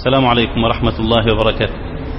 السلام عليكم ورحمة الله وبركاته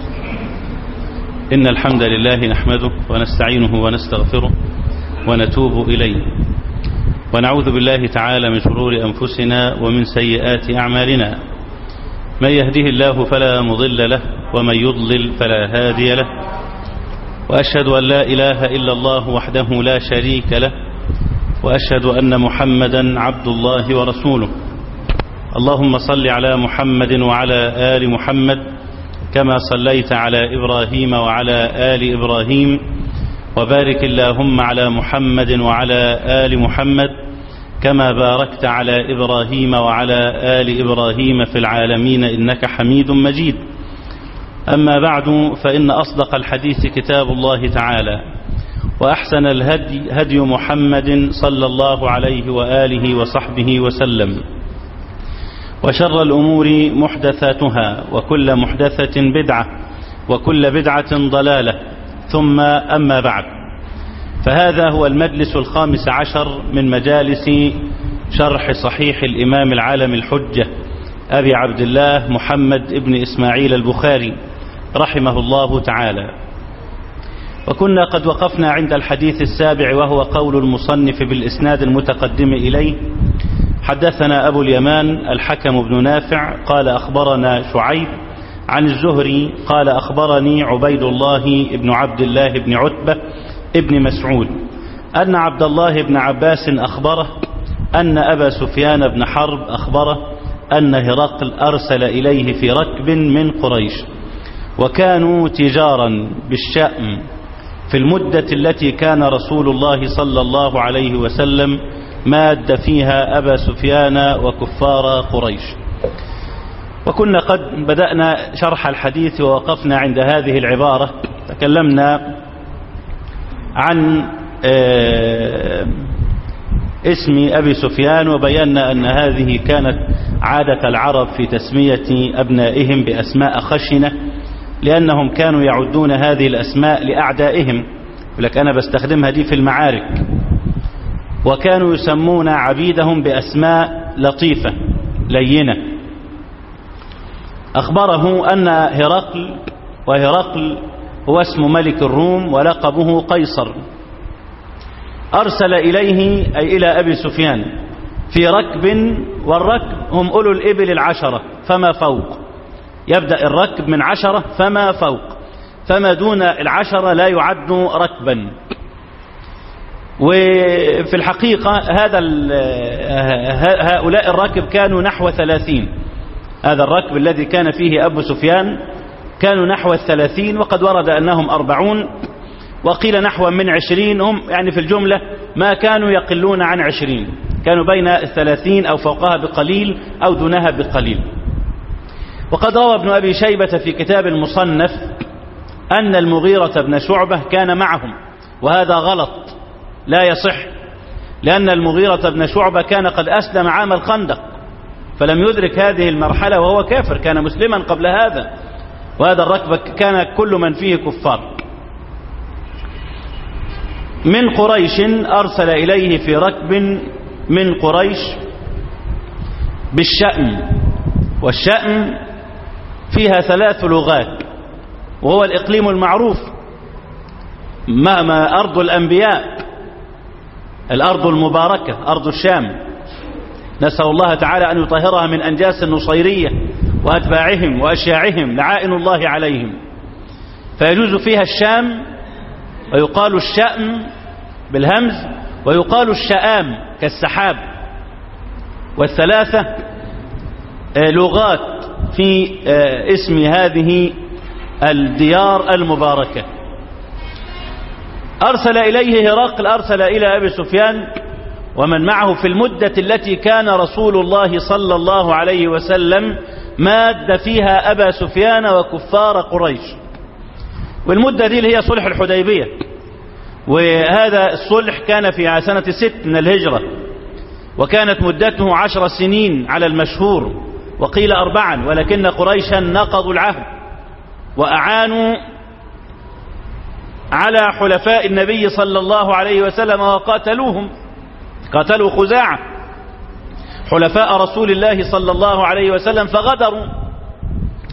إن الحمد لله نحمده ونستعينه ونستغفره ونتوب إليه ونعوذ بالله تعالى من شرور أنفسنا ومن سيئات أعمالنا من يهده الله فلا مضل له ومن يضلل فلا هادي له وأشهد أن لا إله إلا الله وحده لا شريك له وأشهد أن محمدا عبد الله ورسوله اللهم صل على محمد وعلى آل محمد كما صليت على إبراهيم وعلى آل إبراهيم وبارك اللهم على محمد وعلى آل محمد كما باركت على إبراهيم وعلى آل إبراهيم في العالمين إنك حميد مجيد أما بعد فإن أصدق الحديث كتاب الله تعالى وأحسن الهدي هدي محمد صلى الله عليه وآله وصحبه وسلم وشر الأمور محدثاتها وكل محدثة بدعة وكل بدعة ضلالة ثم أما بعد فهذا هو المجلس الخامس عشر من مجالس شرح صحيح الإمام العالم الحجة أبي عبد الله محمد ابن إسماعيل البخاري رحمه الله تعالى وكنا قد وقفنا عند الحديث السابع وهو قول المصنف بالإسناد المتقدم إليه حدثنا أبو اليمان الحكم بن نافع قال أخبرنا شعيب عن الزهري قال أخبرني عبيد الله بن عبد الله بن عتبة ابن مسعود أن عبد الله بن عباس أخبره أن أبا سفيان بن حرب أخبره أن هرقل أرسل إليه في ركب من قريش وكانوا تجارا بالشأم في المدة التي كان رسول الله صلى الله عليه وسلم ماد فيها أبا سفيان وكفار قريش وكنا قد بدأنا شرح الحديث ووقفنا عند هذه العبارة تكلمنا عن اسم أبي سفيان وبينا أن هذه كانت عادة العرب في تسمية أبنائهم بأسماء خشنة لأنهم كانوا يعدون هذه الأسماء لأعدائهم ولك أنا بستخدمها دي في المعارك وكانوا يسمون عبيدهم بأسماء لطيفة لينة أخبره أن هرقل وهرقل هو اسم ملك الروم ولقبه قيصر أرسل إليه أي إلى أبي سفيان في ركب والركب هم أولو الإبل العشرة فما فوق يبدأ الركب من عشرة فما فوق فما دون العشرة لا يعد ركبا وفي الحقيقة هذا هؤلاء الركب كانوا نحو ثلاثين هذا الركب الذي كان فيه أبو سفيان كانوا نحو الثلاثين وقد ورد أنهم أربعون وقيل نحو من عشرين هم يعني في الجملة ما كانوا يقلون عن عشرين كانوا بين الثلاثين أو فوقها بقليل أو دونها بقليل وقد روى ابن أبي شيبة في كتاب المصنف أن المغيرة بن شعبة كان معهم وهذا غلط لا يصح لأن المغيرة بن شعبة كان قد أسلم عام الخندق فلم يدرك هذه المرحلة وهو كافر كان مسلما قبل هذا وهذا الركب كان كل من فيه كفار من قريش أرسل إليه في ركب من قريش بالشأم والشأم فيها ثلاث لغات وهو الإقليم المعروف ما ما أرض الأنبياء الأرض المباركة أرض الشام نسأل الله تعالى أن يطهرها من أنجاس النصيرية وأتباعهم وأشياعهم لعائن الله عليهم فيجوز فيها الشام ويقال الشأم بالهمز ويقال الشآم كالسحاب والثلاثة لغات في اسم هذه الديار المباركة أرسل إليه هرقل أرسل إلى أبي سفيان ومن معه في المدة التي كان رسول الله صلى الله عليه وسلم ماد فيها أبا سفيان وكفار قريش والمدة دي اللي هي صلح الحديبية وهذا الصلح كان في سنة ست من الهجرة وكانت مدته عشر سنين على المشهور وقيل أربعا ولكن قريشا نقضوا العهد وأعانوا على حلفاء النبي صلى الله عليه وسلم وقاتلوهم قاتلوا خزاعة حلفاء رسول الله صلى الله عليه وسلم فغدروا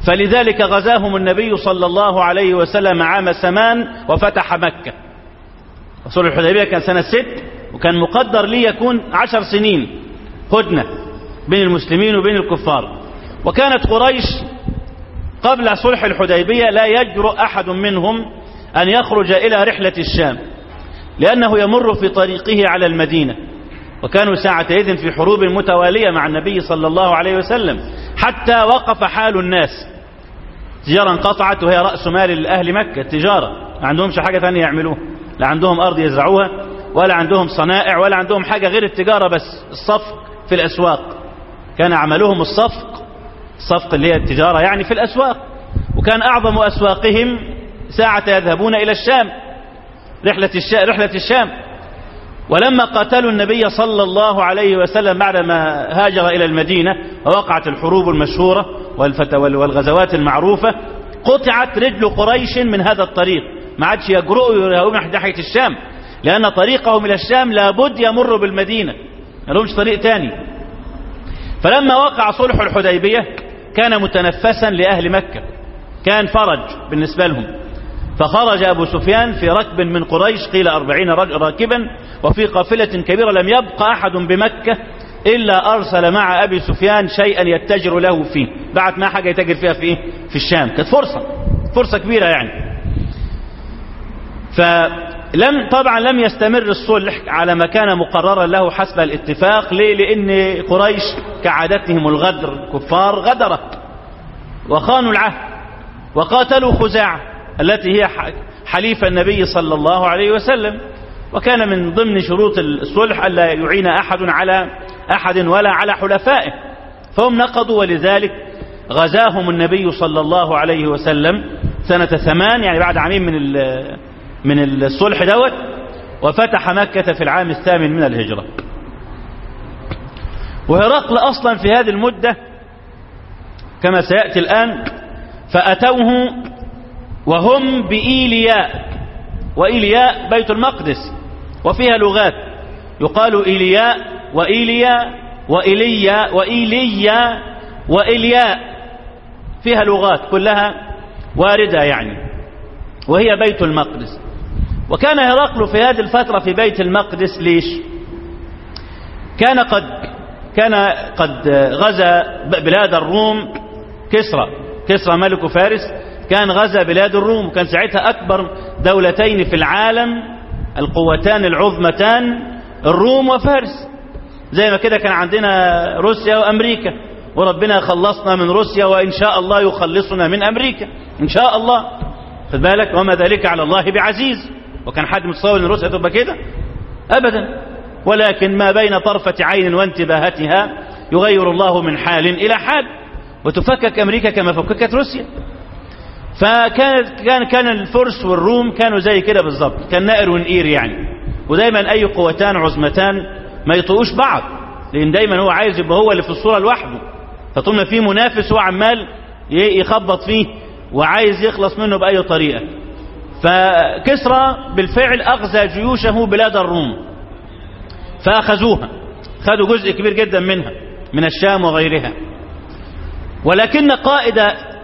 فلذلك غزاهم النبي صلى الله عليه وسلم عام سمان وفتح مكة صلح الحديبية كان سنة ست وكان مقدر لي يكون عشر سنين هدنة بين المسلمين وبين الكفار وكانت قريش قبل صلح الحديبية لا يجرؤ أحد منهم أن يخرج إلى رحلة الشام لأنه يمر في طريقه على المدينة وكانوا ساعتئذ في حروب متوالية مع النبي صلى الله عليه وسلم حتى وقف حال الناس تجارة انقطعت وهي رأس مال أهل مكة التجارة ما عندهمش حاجة ثانية يعملوها لا عندهم أرض يزرعوها ولا عندهم صنائع ولا عندهم حاجة غير التجارة بس الصفق في الأسواق كان عملهم الصفق الصفق اللي هي التجارة يعني في الأسواق وكان أعظم أسواقهم ساعة يذهبون إلى الشام رحلة الشام, رحلة الشام ولما قاتلوا النبي صلى الله عليه وسلم بعدما هاجر إلى المدينة ووقعت الحروب المشهورة والغزوات المعروفة قطعت رجل قريش من هذا الطريق ما عادش يجرؤوا يذهبون ناحية الشام لأن طريقهم إلى الشام لابد يمر بالمدينة ما لهمش طريق تاني فلما وقع صلح الحديبية كان متنفسا لأهل مكة كان فرج بالنسبة لهم فخرج أبو سفيان في ركب من قريش قيل أربعين راكبا وفي قافلة كبيرة لم يبقى أحد بمكة إلا أرسل مع أبي سفيان شيئا يتجر له فيه بعد ما حاجة يتجر فيها في إيه؟ في الشام كانت فرصة فرصة كبيرة يعني فلم طبعا لم يستمر الصلح على ما كان مقررا له حسب الاتفاق ليه لأن قريش كعادتهم الغدر كفار غدرت وخانوا العهد وقاتلوا خزاعة التي هي حليف النبي صلى الله عليه وسلم وكان من ضمن شروط الصلح ألا يعين أحد على أحد ولا على حلفائه فهم نقضوا ولذلك غزاهم النبي صلى الله عليه وسلم سنة ثمان يعني بعد عامين من من الصلح دوت وفتح مكة في العام الثامن من الهجرة وهرقل أصلا في هذه المدة كما سيأتي الآن فأتوه وهم بإيلياء وإيلياء بيت المقدس وفيها لغات يقال إيلياء وإيليا وإيليا وإيليا وإلياء فيها لغات كلها واردة يعني وهي بيت المقدس وكان هرقل في هذه الفترة في بيت المقدس ليش كان قد كان قد غزا بلاد الروم كسرى كسرى ملك فارس كان غزا بلاد الروم وكان ساعتها أكبر دولتين في العالم القوتان العظمتان الروم وفارس زي ما كده كان عندنا روسيا وأمريكا وربنا خلصنا من روسيا وإن شاء الله يخلصنا من أمريكا إن شاء الله خد بالك وما ذلك على الله بعزيز وكان حد متصور ان روسيا تبقى كده ابدا ولكن ما بين طرفة عين وانتباهتها يغير الله من حال الى حال وتفكك امريكا كما فككت روسيا فكان كان كان الفرس والروم كانوا زي كده بالظبط كان نائر ونقير يعني ودايما اي قوتان عظمتان ما يطيقوش بعض لان دايما هو عايز يبقى هو اللي في الصوره لوحده فطول ما في منافس هو عمال يخبط فيه وعايز يخلص منه باي طريقه فكسرى بالفعل أغزى جيوشه بلاد الروم فأخذوها خدوا جزء كبير جدا منها من الشام وغيرها ولكن قائد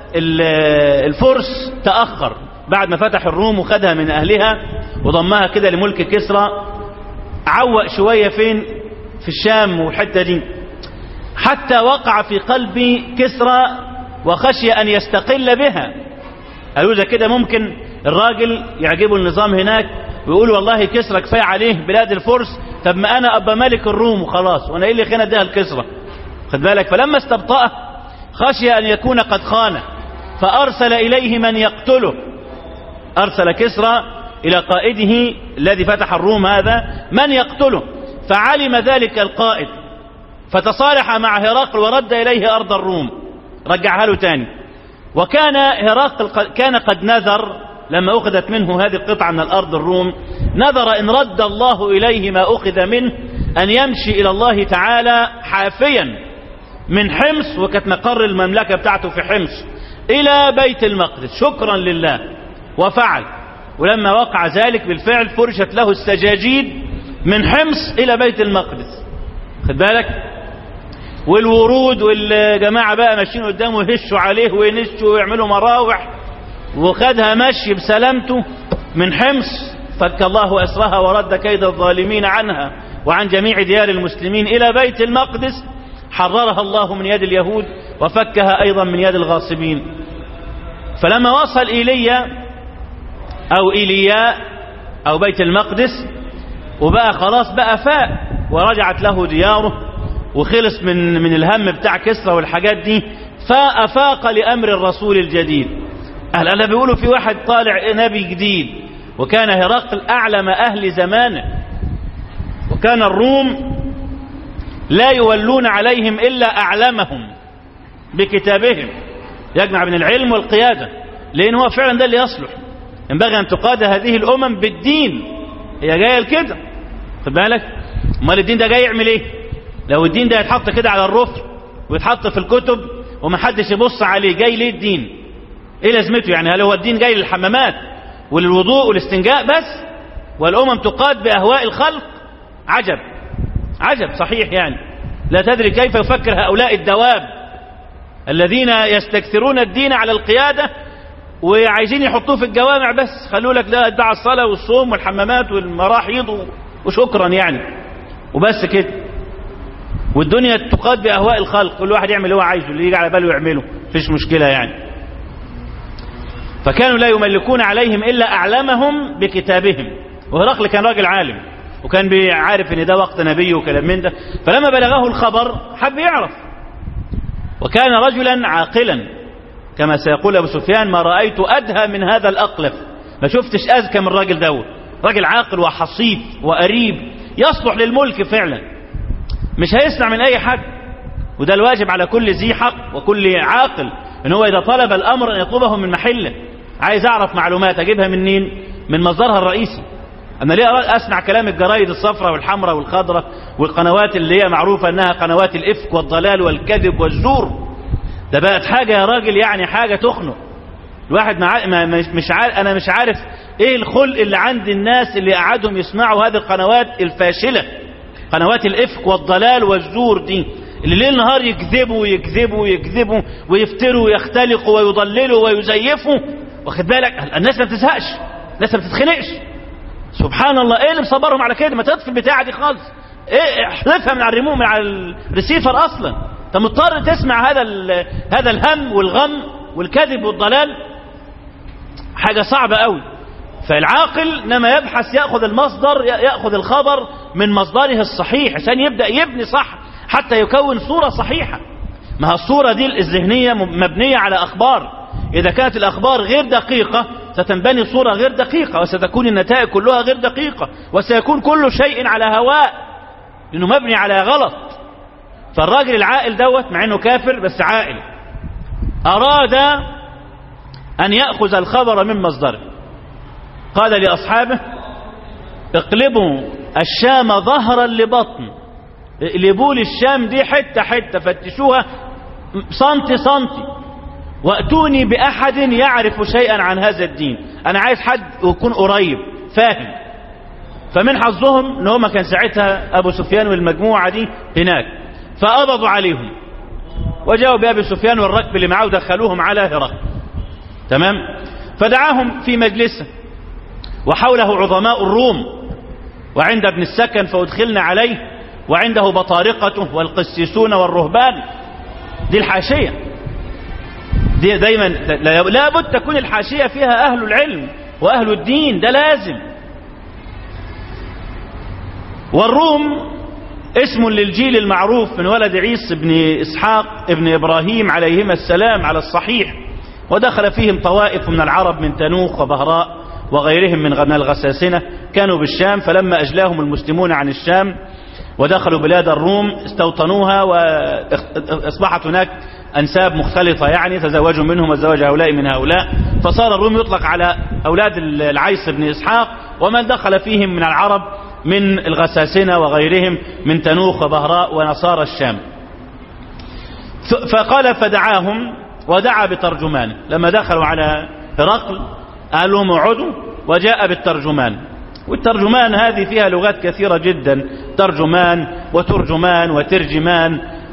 الفرس تأخر بعد ما فتح الروم وخدها من أهلها وضمها كده لملك كسرى عوق شوية فين في الشام والحتة دي حتى وقع في قلب كسرى وخشي أن يستقل بها قالوا إذا كده ممكن الراجل يعجبه النظام هناك ويقول والله كسرى كفايه عليه بلاد الفرس طب ما انا ابقى ملك الروم وخلاص وانا ايه اللي خان اديها الكسرى خد بالك فلما استبطأه خشي ان يكون قد خانه فارسل اليه من يقتله ارسل كسرى الى قائده الذي فتح الروم هذا من يقتله فعلم ذلك القائد فتصالح مع هرقل ورد اليه ارض الروم رجعها له تاني وكان هرقل كان قد نذر لما أخذت منه هذه القطعة من الأرض الروم نذر إن رد الله إليه ما أخذ منه أن يمشي إلى الله تعالى حافيا من حمص وكانت مقر المملكة بتاعته في حمص إلى بيت المقدس شكرا لله وفعل ولما وقع ذلك بالفعل فرشت له السجاجيد من حمص إلى بيت المقدس خد بالك والورود والجماعة بقى ماشيين قدامه يهشوا عليه وينشوا ويعملوا مراوح وخدها مشي بسلامته من حمص فك الله أسرها ورد كيد الظالمين عنها وعن جميع ديار المسلمين إلى بيت المقدس حررها الله من يد اليهود وفكها أيضا من يد الغاصبين فلما وصل إيليا أو إيلياء أو بيت المقدس وبقى خلاص بقى فاق ورجعت له دياره وخلص من من الهم بتاع كسرى والحاجات دي فأفاق لأمر الرسول الجديد أهل أنا بيقولوا في واحد طالع نبي جديد وكان هرقل أعلم أهل زمانه وكان الروم لا يولون عليهم إلا أعلمهم بكتابهم يجمع بين العلم والقيادة لأن هو فعلا ده اللي يصلح ينبغي أن تقاد هذه الأمم بالدين هي جاية لكده خد بالك امال الدين ده جاي يعمل ايه لو الدين ده يتحط كده على الرف ويتحط في الكتب ومحدش يبص عليه جاي ليه الدين ايه لازمته يعني هل هو الدين جاي للحمامات وللوضوء والاستنجاء بس والامم تقاد باهواء الخلق عجب عجب صحيح يعني لا تدري كيف يفكر هؤلاء الدواب الذين يستكثرون الدين على القيادة وعايزين يحطوه في الجوامع بس خلوا لك ده ادعى الصلاة والصوم والحمامات والمراحيض وشكرا يعني وبس كده والدنيا تقاد بأهواء الخلق كل واحد يعمل اللي هو عايزه اللي يجي على باله يعمله مفيش مشكلة يعني فكانوا لا يملكون عليهم إلا أعلمهم بكتابهم وهرقل كان راجل عالم وكان بيعرف ان ده وقت نبي وكلام من ده فلما بلغه الخبر حب يعرف وكان رجلا عاقلا كما سيقول ابو سفيان ما رايت ادهى من هذا الاقلف ما شفتش اذكى من الراجل دوت راجل عاقل وحصيف وقريب يصلح للملك فعلا مش هيسمع من اي حد وده الواجب على كل ذي حق وكل عاقل ان هو اذا طلب الامر ان يطلبه من محله عايز اعرف معلومات اجيبها منين من مصدرها الرئيسي أنا ليه أسمع كلام الجرايد الصفراء والحمراء والخضراء والقنوات اللي هي معروفة أنها قنوات الإفك والضلال والكذب والزور ده بقت حاجة يا راجل يعني حاجة تخنق الواحد مع... ما مش عارف أنا مش عارف إيه الخلق اللي عند الناس اللي قعدهم يسمعوا هذه القنوات الفاشلة قنوات الإفك والضلال والزور دي اللي ليل نهار يكذبوا ويكذبوا ويكذبوا ويفتروا ويختلقوا ويضللوا ويزيفوا واخد بالك الناس ما بتزهقش الناس ما بتتخنقش سبحان الله ايه اللي مصبرهم على كده ما تطفي البتاعه دي خالص ايه احذفها من على الريموت من على الريسيفر اصلا انت مضطر تسمع هذا هذا الهم والغم والكذب والضلال حاجه صعبه قوي فالعاقل لما يبحث ياخذ المصدر ياخذ الخبر من مصدره الصحيح عشان يبدا يبني صح حتى يكون صوره صحيحه ما الصوره دي الذهنيه مبنيه على اخبار اذا كانت الاخبار غير دقيقه ستنبني صورة غير دقيقة وستكون النتائج كلها غير دقيقة وسيكون كل شيء على هواء لأنه مبني على غلط فالراجل العاقل دوت مع أنه كافر بس عاقل أراد أن يأخذ الخبر من مصدره قال لأصحابه اقلبوا الشام ظهرا لبطن اقلبوا لي الشام دي حتة حتة فتشوها سنتي سنتي واتوني بأحد يعرف شيئا عن هذا الدين أنا عايز حد يكون قريب فاهم فمن حظهم ان هم كان ساعتها أبو سفيان والمجموعة دي هناك فقبضوا عليهم وجاءوا بأبي سفيان والركب اللي معاه ودخلوهم على هرقل تمام فدعاهم في مجلسه وحوله عظماء الروم وعند ابن السكن فأدخلنا عليه وعنده بطارقته والقسيسون والرهبان دي الحاشية دي دايما لا بد تكون الحاشية فيها أهل العلم وأهل الدين ده لازم والروم اسم للجيل المعروف من ولد عيسى بن إسحاق ابن إبراهيم عليهما السلام على الصحيح ودخل فيهم طوائف من العرب من تنوخ وبهراء وغيرهم من الغساسنة كانوا بالشام فلما أجلاهم المسلمون عن الشام ودخلوا بلاد الروم استوطنوها وأصبحت هناك أنساب مختلطة يعني تزوجوا منهم وتزوج هؤلاء من هؤلاء فصار الروم يطلق على أولاد العيس بن إسحاق ومن دخل فيهم من العرب من الغساسنة وغيرهم من تنوخ وبهراء ونصارى الشام فقال فدعاهم ودعا بترجمان لما دخلوا على هرقل قال لهم اقعدوا وجاء بالترجمان والترجمان هذه فيها لغات كثيرة جدا ترجمان وترجمان وترجمان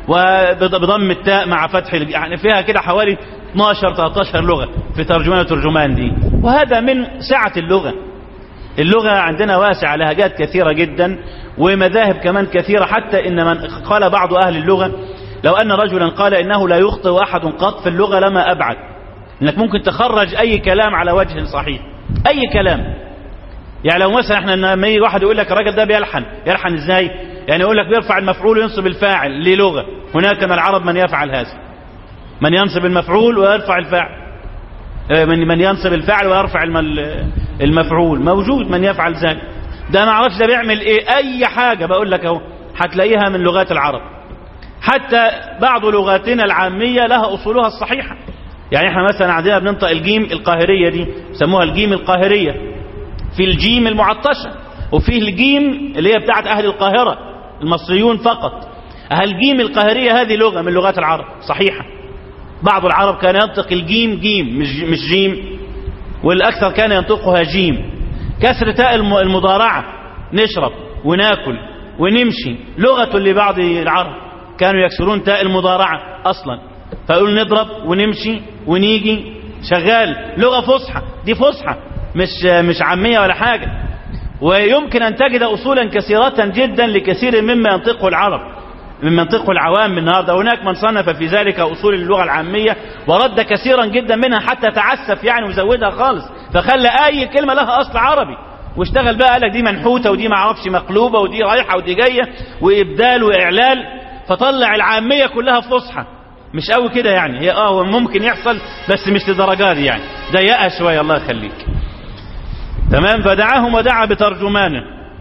وبضم التاء مع فتح يعني فيها كده حوالي 12 13 لغة في ترجمان وترجمان دي وهذا من سعة اللغة اللغة عندنا واسعة لهجات كثيرة جدا ومذاهب كمان كثيرة حتى إن من قال بعض أهل اللغة لو أن رجلا قال إنه لا يخطئ أحد قط في اللغة لما أبعد إنك ممكن تخرج أي كلام على وجه صحيح أي كلام يعني لو مثلا احنا لما يجي واحد يقول لك الراجل ده بيلحن يلحن ازاي يعني يقول لك بيرفع المفعول وينصب الفاعل ليه لغة هناك من العرب من يفعل هذا من ينصب المفعول ويرفع الفاعل من من ينصب الفاعل ويرفع المفعول موجود من يفعل ذلك ده ما اعرفش ده بيعمل ايه اي حاجة بقول لك اهو هتلاقيها من لغات العرب حتى بعض لغاتنا العامية لها اصولها الصحيحة يعني احنا مثلا عندنا بننطق الجيم القاهرية دي يسموها الجيم القاهرية في الجيم المعطشة وفيه الجيم اللي هي بتاعت اهل القاهرة المصريون فقط الجيم القاهرية هذه لغة من لغات العرب صحيحة بعض العرب كان ينطق الجيم جيم مش مش جيم والأكثر كان ينطقها جيم كسر تاء المضارعة نشرب وناكل ونمشي لغة لبعض العرب كانوا يكسرون تاء المضارعة أصلا فيقول نضرب ونمشي ونيجي شغال لغة فصحى دي فصحى مش مش عامية ولا حاجة ويمكن أن تجد أصولا كثيرة جدا لكثير مما ينطقه العرب من منطقه العوام من النهارده هناك من صنف في ذلك اصول اللغه العاميه ورد كثيرا جدا منها حتى تعسف يعني وزودها خالص فخلى اي كلمه لها اصل عربي واشتغل بقى قال لك دي منحوته ودي ما اعرفش مقلوبه ودي رايحه ودي جايه وابدال واعلال فطلع العاميه كلها فصحى مش قوي كده يعني هي اه ممكن يحصل بس مش لدرجات يعني ضيقها شويه الله يخليك تمام فدعاهم ودعا بترجمانه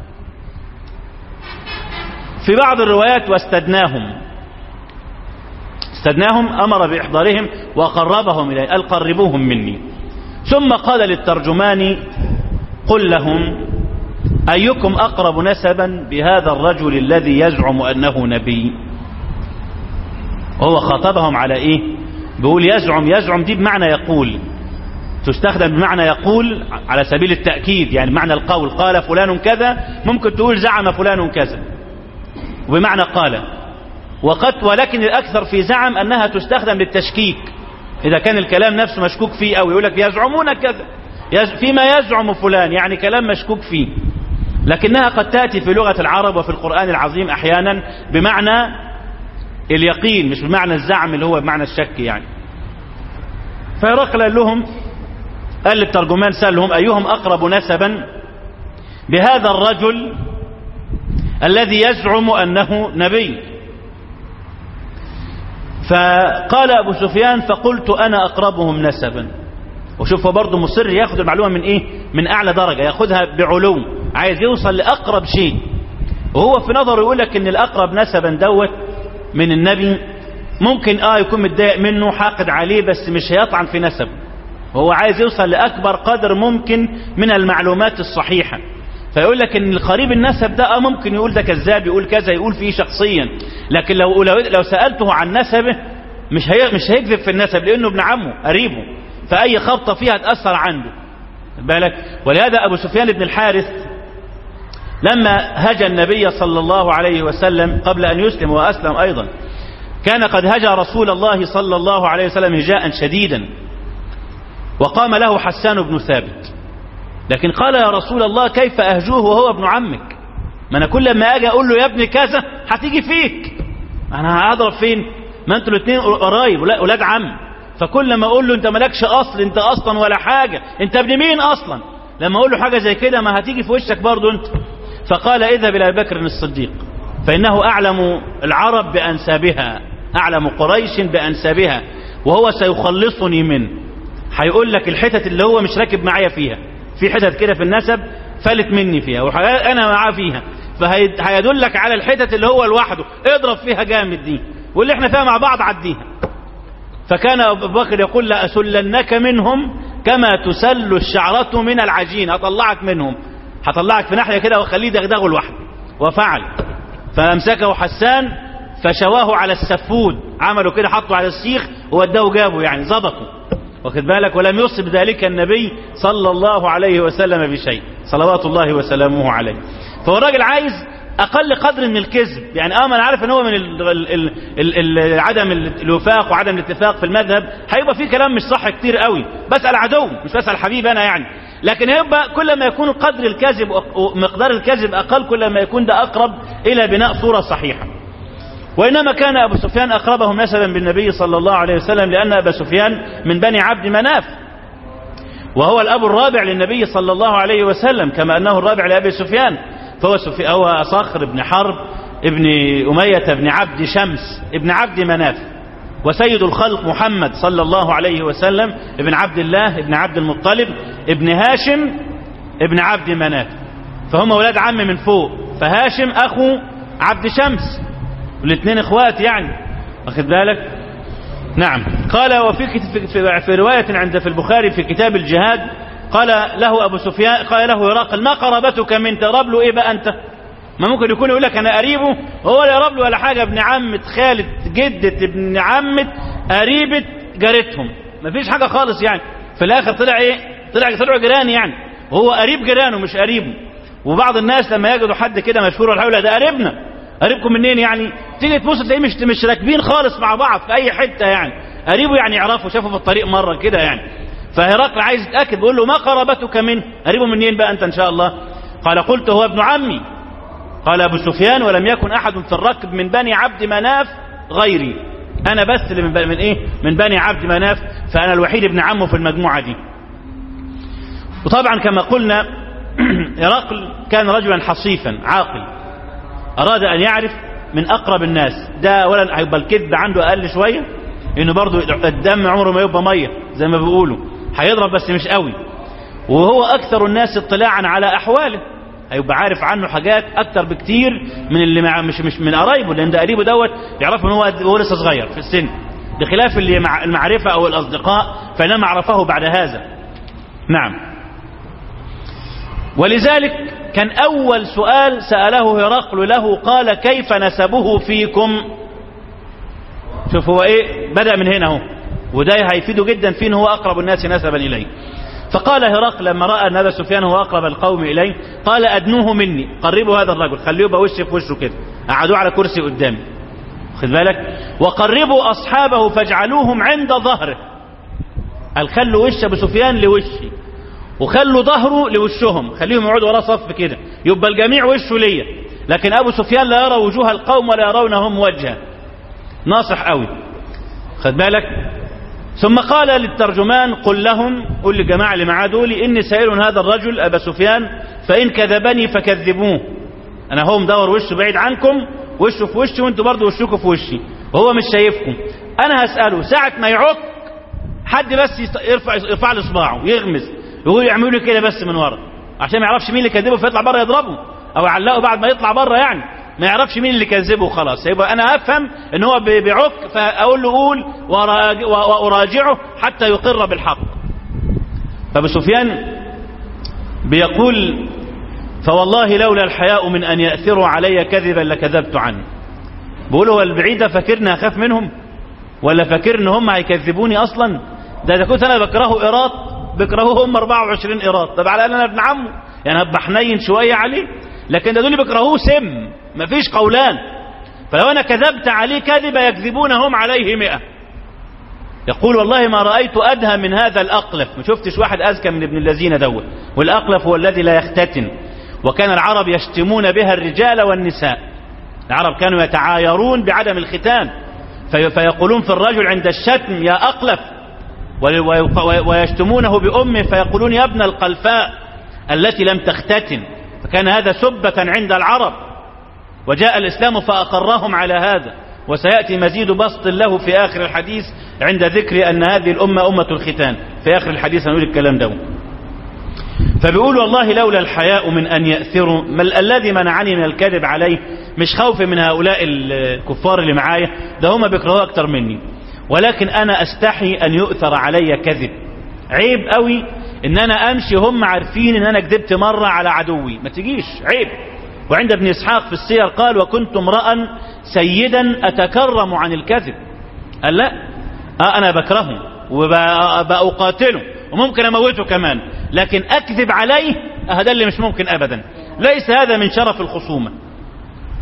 في بعض الروايات واستدناهم استدناهم أمر بإحضارهم وقربهم إليه قال قربوهم مني ثم قال للترجمان قل لهم أيكم أقرب نسبا بهذا الرجل الذي يزعم أنه نبي وهو خاطبهم على إيه بيقول يزعم يزعم دي بمعنى يقول تستخدم بمعنى يقول على سبيل التأكيد يعني معنى القول قال فلان كذا ممكن تقول زعم فلان كذا وبمعنى قال وقد ولكن الأكثر في زعم أنها تستخدم للتشكيك إذا كان الكلام نفسه مشكوك فيه أو يقول لك يزعمون كذا يز فيما يزعم فلان يعني كلام مشكوك فيه لكنها قد تأتي في لغة العرب وفي القرآن العظيم أحيانا بمعنى اليقين مش بمعنى الزعم اللي هو بمعنى الشك يعني فهرقل قال لهم قال للترجمان سألهم أيهم أقرب نسبا بهذا الرجل الذي يزعم أنه نبي فقال أبو سفيان فقلت أنا أقربهم نسبا وشوف هو برضه مصر ياخد المعلومة من إيه من أعلى درجة ياخدها بعلو عايز يوصل لأقرب شيء وهو في نظره يقول لك إن الأقرب نسبا دوت من النبي ممكن آه يكون متضايق منه حاقد عليه بس مش هيطعن في نسب وهو عايز يوصل لأكبر قدر ممكن من المعلومات الصحيحة فيقول لك ان القريب النسب ده اه ممكن يقول ده كذاب يقول كذا يقول فيه شخصيا لكن لو لو, لو سالته عن نسبه مش هي مش هيكذب في النسب لانه ابن عمه قريبه فاي خبطه فيها تاثر عنده بالك ولهذا ابو سفيان بن الحارث لما هجى النبي صلى الله عليه وسلم قبل ان يسلم واسلم ايضا كان قد هجى رسول الله صلى الله عليه وسلم هجاء شديدا وقام له حسان بن ثابت لكن قال يا رسول الله كيف أهجوه وهو ابن عمك ما أنا كل ما أجي أقول له يا ابني كذا هتيجي فيك أنا هضرب فين ما أنتوا الاثنين قرايب ولاد عم فكل ما أقول له أنت مالكش أصل أنت أصلا ولا حاجة أنت ابن مين أصلا لما أقول له حاجة زي كده ما هتيجي في وشك برضه أنت فقال اذهب إلى بكر الصديق فإنه أعلم العرب بأنسابها أعلم قريش بأنسابها وهو سيخلصني منه هيقول لك الحتت اللي هو مش راكب معايا فيها في حتت كده في النسب فلت مني فيها وحاجات انا معاه فيها فهيدلك على الحتت اللي هو لوحده اضرب فيها جامد دي واللي احنا فيها مع بعض عديها فكان ابو بكر يقول لأسلنك منهم كما تسل الشعرة من العجين هطلعك منهم هطلعك في ناحية كده واخليه دغدغه لوحده وفعل فامسكه حسان فشواه على السفود عملوا كده حطوا على السيخ ووداه جابه يعني ظبطوا واخد بالك ولم يصب ذلك النبي صلى الله عليه وسلم بشيء صلوات الله وسلامه عليه فهو الراجل عايز اقل قدر من الكذب يعني اه ما انا عارف ان هو من ال ال ال ال ال عدم الوفاق وعدم الاتفاق في المذهب هيبقى في كلام مش صح كتير قوي بسال عدو مش بسال حبيب انا يعني لكن هيبقى كل ما يكون قدر الكذب ومقدار الكذب اقل كل ما يكون ده اقرب الى بناء صوره صحيحه وإنما كان أبو سفيان أقربهم نسبا بالنبي صلى الله عليه وسلم لأن أبا سفيان من بني عبد مناف وهو الأب الرابع للنبي صلى الله عليه وسلم كما أنه الرابع لأبي سفيان فهو سفي هو صخر بن حرب ابن أمية بن عبد شمس ابن عبد مناف وسيد الخلق محمد صلى الله عليه وسلم ابن عبد الله ابن عبد المطلب ابن هاشم ابن عبد مناف فهم ولاد عم من فوق فهاشم أخو عبد شمس والاثنين اخوات يعني واخد بالك نعم قال وفي في, في, في رواية عند في البخاري في كتاب الجهاد قال له أبو سفيان قال له هرقل ما قرابتك من تقرب له إيه بقى أنت ما ممكن يكون يقول لك أنا قريبه هو لا يقرب له ولا حاجة ابن عمة خالة جدة ابن عمة قريبة جارتهم ما فيش حاجة خالص يعني في الآخر طلع إيه طلع طلعوا جيران يعني وهو قريب جيرانه مش قريبه وبعض الناس لما يجدوا حد كده مشهور ولا حاجة ده قريبنا قريبكم منين يعني تيجي تبص تلاقيه مش مش راكبين خالص مع بعض في اي حته يعني قريبه يعني يعرفه شافه في الطريق مره كده يعني فهرقل عايز يتاكد بيقول له ما قرابتك منه قريبه منين بقى انت ان شاء الله قال قلت هو ابن عمي قال ابو سفيان ولم يكن احد في الركب من بني عبد مناف غيري انا بس اللي من, من ايه من بني عبد مناف فانا الوحيد ابن عمه في المجموعه دي وطبعا كما قلنا هرقل كان رجلا حصيفا عاقل أراد أن يعرف من أقرب الناس ده ولا هيبقى الكذب عنده أقل شوية إنه برضه الدم عمره ما يبقى مية زي ما بيقولوا هيضرب بس مش قوي وهو أكثر الناس اطلاعا على أحواله هيبقى عارف عنه حاجات أكتر بكتير من اللي مع مش مش من قرايبه لأن ده قريبه دوت يعرف إن هو هو لسه صغير في السن بخلاف اللي مع المعرفة أو الأصدقاء فإنما عرفه بعد هذا نعم ولذلك كان أول سؤال سأله هرقل له قال كيف نسبه فيكم شوف هو إيه بدأ من هنا هو وده هيفيده جدا فين هو أقرب الناس نسبا إليه فقال هرقل لما رأى أن أبا سفيان هو أقرب القوم إليه قال أدنوه مني قربوا هذا الرجل خليه يبقى وشه في وشه كده قعدوه على كرسي قدامي خد بالك وقربوا أصحابه فاجعلوهم عند ظهره قال خلوا وش أبو سفيان لوشي وخلوا ظهره لوشهم خليهم يقعدوا وراه صف كده يبقى الجميع وشه ليا لكن ابو سفيان لا يرى وجوه القوم ولا يرونهم وجها ناصح قوي خد بالك ثم قال للترجمان قل لهم قل للجماعة اللي معاه دول إني سائل هذا الرجل أبا سفيان فإن كذبني فكذبوه أنا هو مدور وشه بعيد عنكم وشه في وشي وانتوا برضه وشكم في وشي وهو مش شايفكم أنا هسأله ساعة ما يعك حد بس يرفع يرفع له صباعه يغمز يقول يعملوا لي كده بس من ورا عشان ما يعرفش مين اللي كذبه فيطلع بره يضربه او يعلقه بعد ما يطلع بره يعني ما يعرفش مين اللي كذبه خلاص يبقى انا افهم ان هو بيعك فاقول له قول واراجعه حتى يقر بالحق فابو سفيان بيقول فوالله لولا الحياء من ان ياثروا علي كذبا لكذبت عنه بيقول هو البعيد فاكرني اخاف منهم ولا فاكر ان هم هيكذبوني اصلا ده اذا كنت انا بكرهه ايراد بيكرهوه هم 24 ايراد طب على الاقل انا ابن عمه يعني هبقى حنين شويه عليه لكن ده دول بيكرهوه سم مفيش قولان فلو انا كذبت عليه كذبه يكذبون هم عليه مئة يقول والله ما رأيت أدهى من هذا الأقلف ما شفتش واحد أذكى من ابن الذين دوت والأقلف هو الذي لا يختتن وكان العرب يشتمون بها الرجال والنساء العرب كانوا يتعايرون بعدم الختان في فيقولون في الرجل عند الشتم يا أقلف ويشتمونه بأمه فيقولون يا ابن القلفاء التي لم تختتن فكان هذا سبة عند العرب وجاء الإسلام فأقرهم على هذا وسيأتي مزيد بسط له في آخر الحديث عند ذكر أن هذه الأمة أمة الختان في آخر الحديث هنقول الكلام ده فبيقول والله لولا الحياء من أن يأثروا ما الذي منعني من الكذب عليه مش خوف من هؤلاء الكفار اللي معايا ده هم بيكرهوا أكتر مني ولكن أنا أستحي أن يؤثر علي كذب عيب قوي ان انا امشي هم عارفين ان انا كذبت مرة على عدوي ما تجيش عيب وعند ابن اسحاق في السير قال وكنت امرأ سيدا اتكرم عن الكذب قال لا آه انا بكرهه وبأقاتله وممكن اموته كمان لكن اكذب عليه هذا اللي مش ممكن ابدا ليس هذا من شرف الخصومة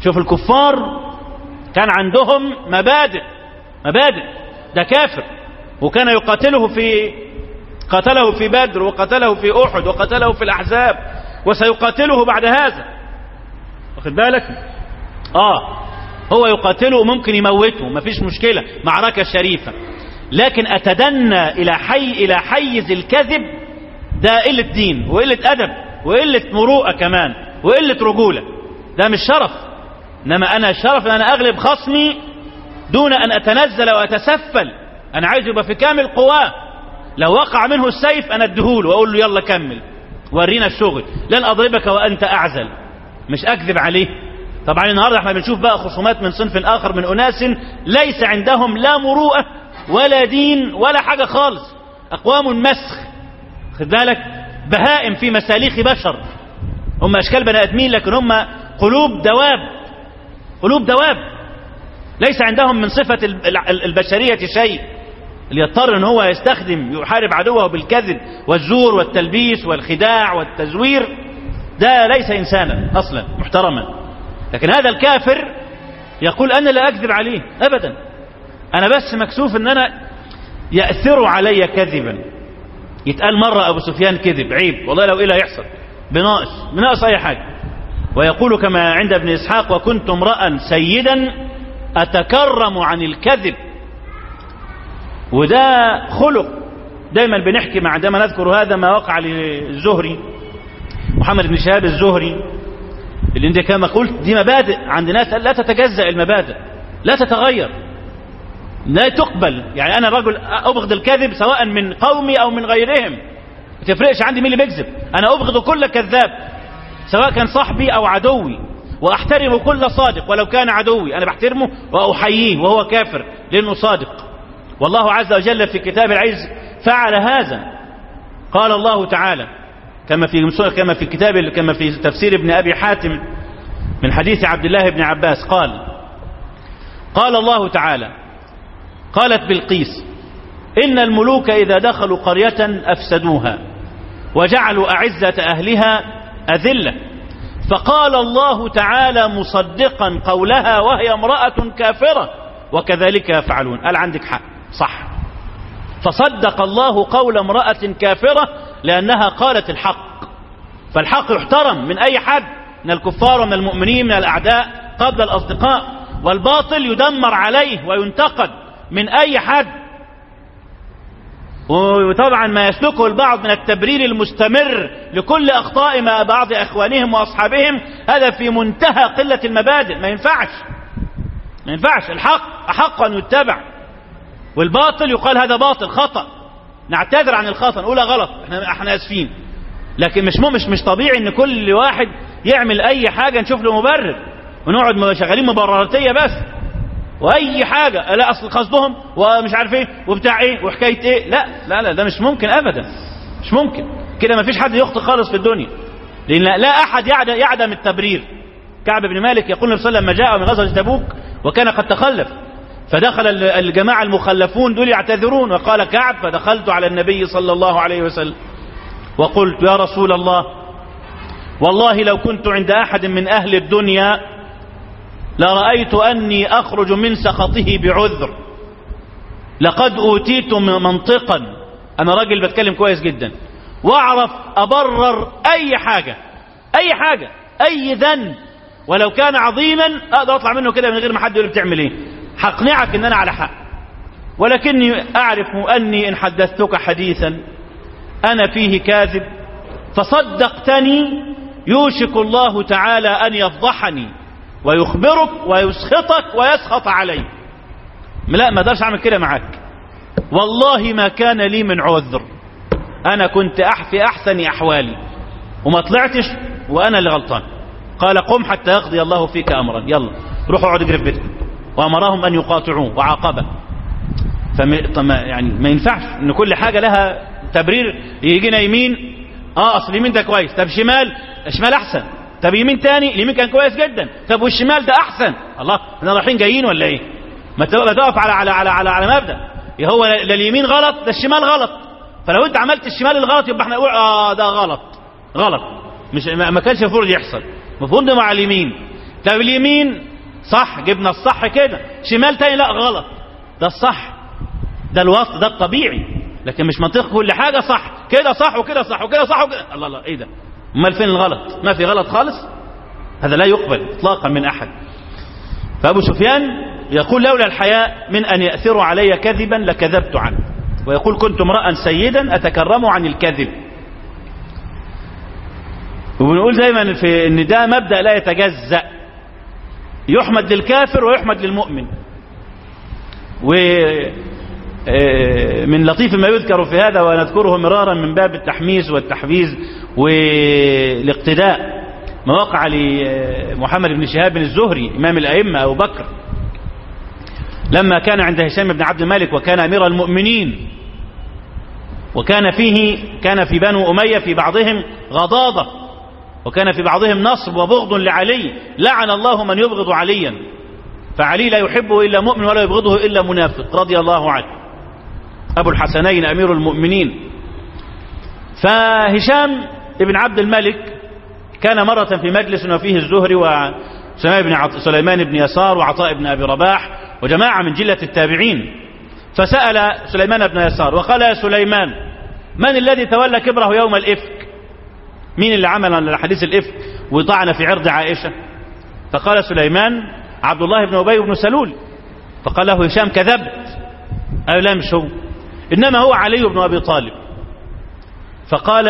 شوف الكفار كان عندهم مبادئ مبادئ ده كافر وكان يقاتله في قتله في بدر وقتله في أحد وقتله في الأحزاب وسيقاتله بعد هذا واخد بالك آه هو يقاتله ممكن يموته مفيش مشكلة معركة شريفة لكن أتدنى إلى حي إلى حيز الكذب ده قلة دين وقلة أدب وقلة مروءة كمان وقلة رجولة ده مش شرف إنما أنا الشرف أن أنا أغلب خصمي دون أن أتنزل وأتسفل أنا عايز يبقى في كامل قواه لو وقع منه السيف أنا اديهوله وأقول له يلا كمل ورينا الشغل لن أضربك وأنت أعزل مش أكذب عليه طبعا النهارده احنا بنشوف بقى خصومات من صنف آخر من أناس ليس عندهم لا مروءة ولا دين ولا حاجة خالص أقوام مسخ خد بالك بهائم في مساليخ بشر هم أشكال بني آدمين لكن هم قلوب دواب قلوب دواب ليس عندهم من صفة البشرية شيء اللي يضطر ان هو يستخدم يحارب عدوه بالكذب والزور والتلبيس والخداع والتزوير ده ليس انسانا اصلا محترما لكن هذا الكافر يقول انا لا اكذب عليه ابدا انا بس مكسوف ان انا يأثر علي كذبا يتقال مرة ابو سفيان كذب عيب والله لو ايه لا يحصل بناقص بناقص اي حاجة ويقول كما عند ابن اسحاق وكنت امرأ سيدا اتكرم عن الكذب وده خلق دايما بنحكي مع عندما نذكر هذا ما وقع للزهري محمد بن شهاب الزهري اللي انت كما قلت دي مبادئ عند ناس لا تتجزأ المبادئ لا تتغير لا تقبل يعني انا رجل ابغض الكذب سواء من قومي او من غيرهم ما تفرقش عندي مين اللي بيكذب انا ابغض كل كذاب سواء كان صاحبي او عدوي واحترم كل صادق ولو كان عدوي انا بحترمه واحييه وهو كافر لانه صادق والله عز وجل في كتاب العز فعل هذا قال الله تعالى كما في كما في كتاب كما في تفسير ابن ابي حاتم من حديث عبد الله بن عباس قال قال الله تعالى قالت بلقيس إن الملوك إذا دخلوا قرية أفسدوها وجعلوا أعزة أهلها أذلة فقال الله تعالى مصدقا قولها وهي امرأة كافرة وكذلك يفعلون قال عندك حق صح فصدق الله قول امرأة كافرة لأنها قالت الحق فالحق يحترم من أي حد من الكفار ومن المؤمنين من الأعداء قبل الأصدقاء والباطل يدمر عليه وينتقد من أي حد وطبعا ما يسلكه البعض من التبرير المستمر لكل أخطاء ما بعض أخوانهم وأصحابهم هذا في منتهى قلة المبادئ ما ينفعش ما ينفعش الحق أحق أن يتبع والباطل يقال هذا باطل خطأ نعتذر عن الخطأ نقول غلط احنا احنا اسفين لكن مش مش مش طبيعي ان كل واحد يعمل اي حاجة نشوف له مبرر ونقعد شغالين مبرراتية بس واي حاجة لا اصل قصدهم ومش عارف ايه وبتاع ايه وحكاية ايه لا لا لا ده مش ممكن ابدا مش ممكن كده ما فيش حد يخطئ خالص في الدنيا لان لا احد يعدم, يعدم التبرير كعب بن مالك يقول النبي صلى الله عليه وسلم لما جاء من غزوة تبوك وكان قد تخلف فدخل الجماعة المخلفون دول يعتذرون وقال كعب فدخلت على النبي صلى الله عليه وسلم وقلت يا رسول الله والله لو كنت عند أحد من أهل الدنيا لرأيت أني أخرج من سخطه بعذر لقد أوتيت منطقا أنا راجل بتكلم كويس جدا وأعرف أبرر أي حاجة أي حاجة أي ذنب ولو كان عظيما أقدر أطلع منه كده من غير ما حد يقول بتعمل إيه هقنعك ان انا على حق ولكني اعرف اني ان حدثتك حديثا انا فيه كاذب فصدقتني يوشك الله تعالى ان يفضحني ويخبرك ويسخطك ويسخط علي لا ما اقدرش اعمل كده معاك والله ما كان لي من عذر انا كنت أح في احسن احوالي وما طلعتش وانا اللي غلطان قال قم حتى يقضي الله فيك امرا يلا روحوا اقعدوا اجري في بيتكم وامرهم ان يقاطعوه وعاقبه فما يعني ما ينفعش ان كل حاجه لها تبرير يجينا يمين اه اصل اليمين ده كويس طب شمال الشمال احسن طب يمين تاني اليمين كان كويس جدا طب والشمال ده احسن الله احنا رايحين جايين ولا ايه ما تقف على على على على, على مبدا هو لا اليمين غلط ده الشمال غلط فلو انت عملت الشمال الغلط يبقى احنا نقول اه ده غلط غلط مش ما كانش المفروض يحصل المفروض مع اليمين طب اليمين صح جبنا الصح كده شمال تاني لا غلط ده الصح ده الوسط ده الطبيعي لكن مش منطق كل حاجة صح كده صح وكده صح وكده صح وكده الله الله ايه ده امال فين الغلط ما في غلط خالص هذا لا يقبل اطلاقا من احد فابو سفيان يقول لولا الحياء من ان ياثروا علي كذبا لكذبت عنه ويقول كنت امرا سيدا اتكرم عن الكذب وبنقول دايما في ان ده مبدا لا يتجزا يحمد للكافر ويحمد للمؤمن و من لطيف ما يذكر في هذا ونذكره مرارا من باب التحميس والتحفيز والاقتداء ما وقع لمحمد بن شهاب الزهري إمام الأئمة أبو بكر لما كان عند هشام بن عبد الملك وكان أمير المؤمنين وكان فيه كان في بنو أمية في بعضهم غضاضة وكان في بعضهم نصب وبغض لعلي لعن الله من يبغض عليا فعلي لا يحبه إلا مؤمن ولا يبغضه إلا منافق رضي الله عنه أبو الحسنين أمير المؤمنين فهشام ابن عبد الملك كان مرة في مجلس وفيه الزهري وسليمان بن, عط... سليمان بن يسار وعطاء بن أبي رباح وجماعة من جلة التابعين فسأل سليمان بن يسار وقال يا سليمان من الذي تولى كبره يوم الإفك مين اللي عمل حديث الإفك وطعن في عرض عائشة فقال سليمان عبد الله بن أبي بن سلول فقال له هشام كذبت قال لا مش هو إنما هو علي بن أبي طالب فقال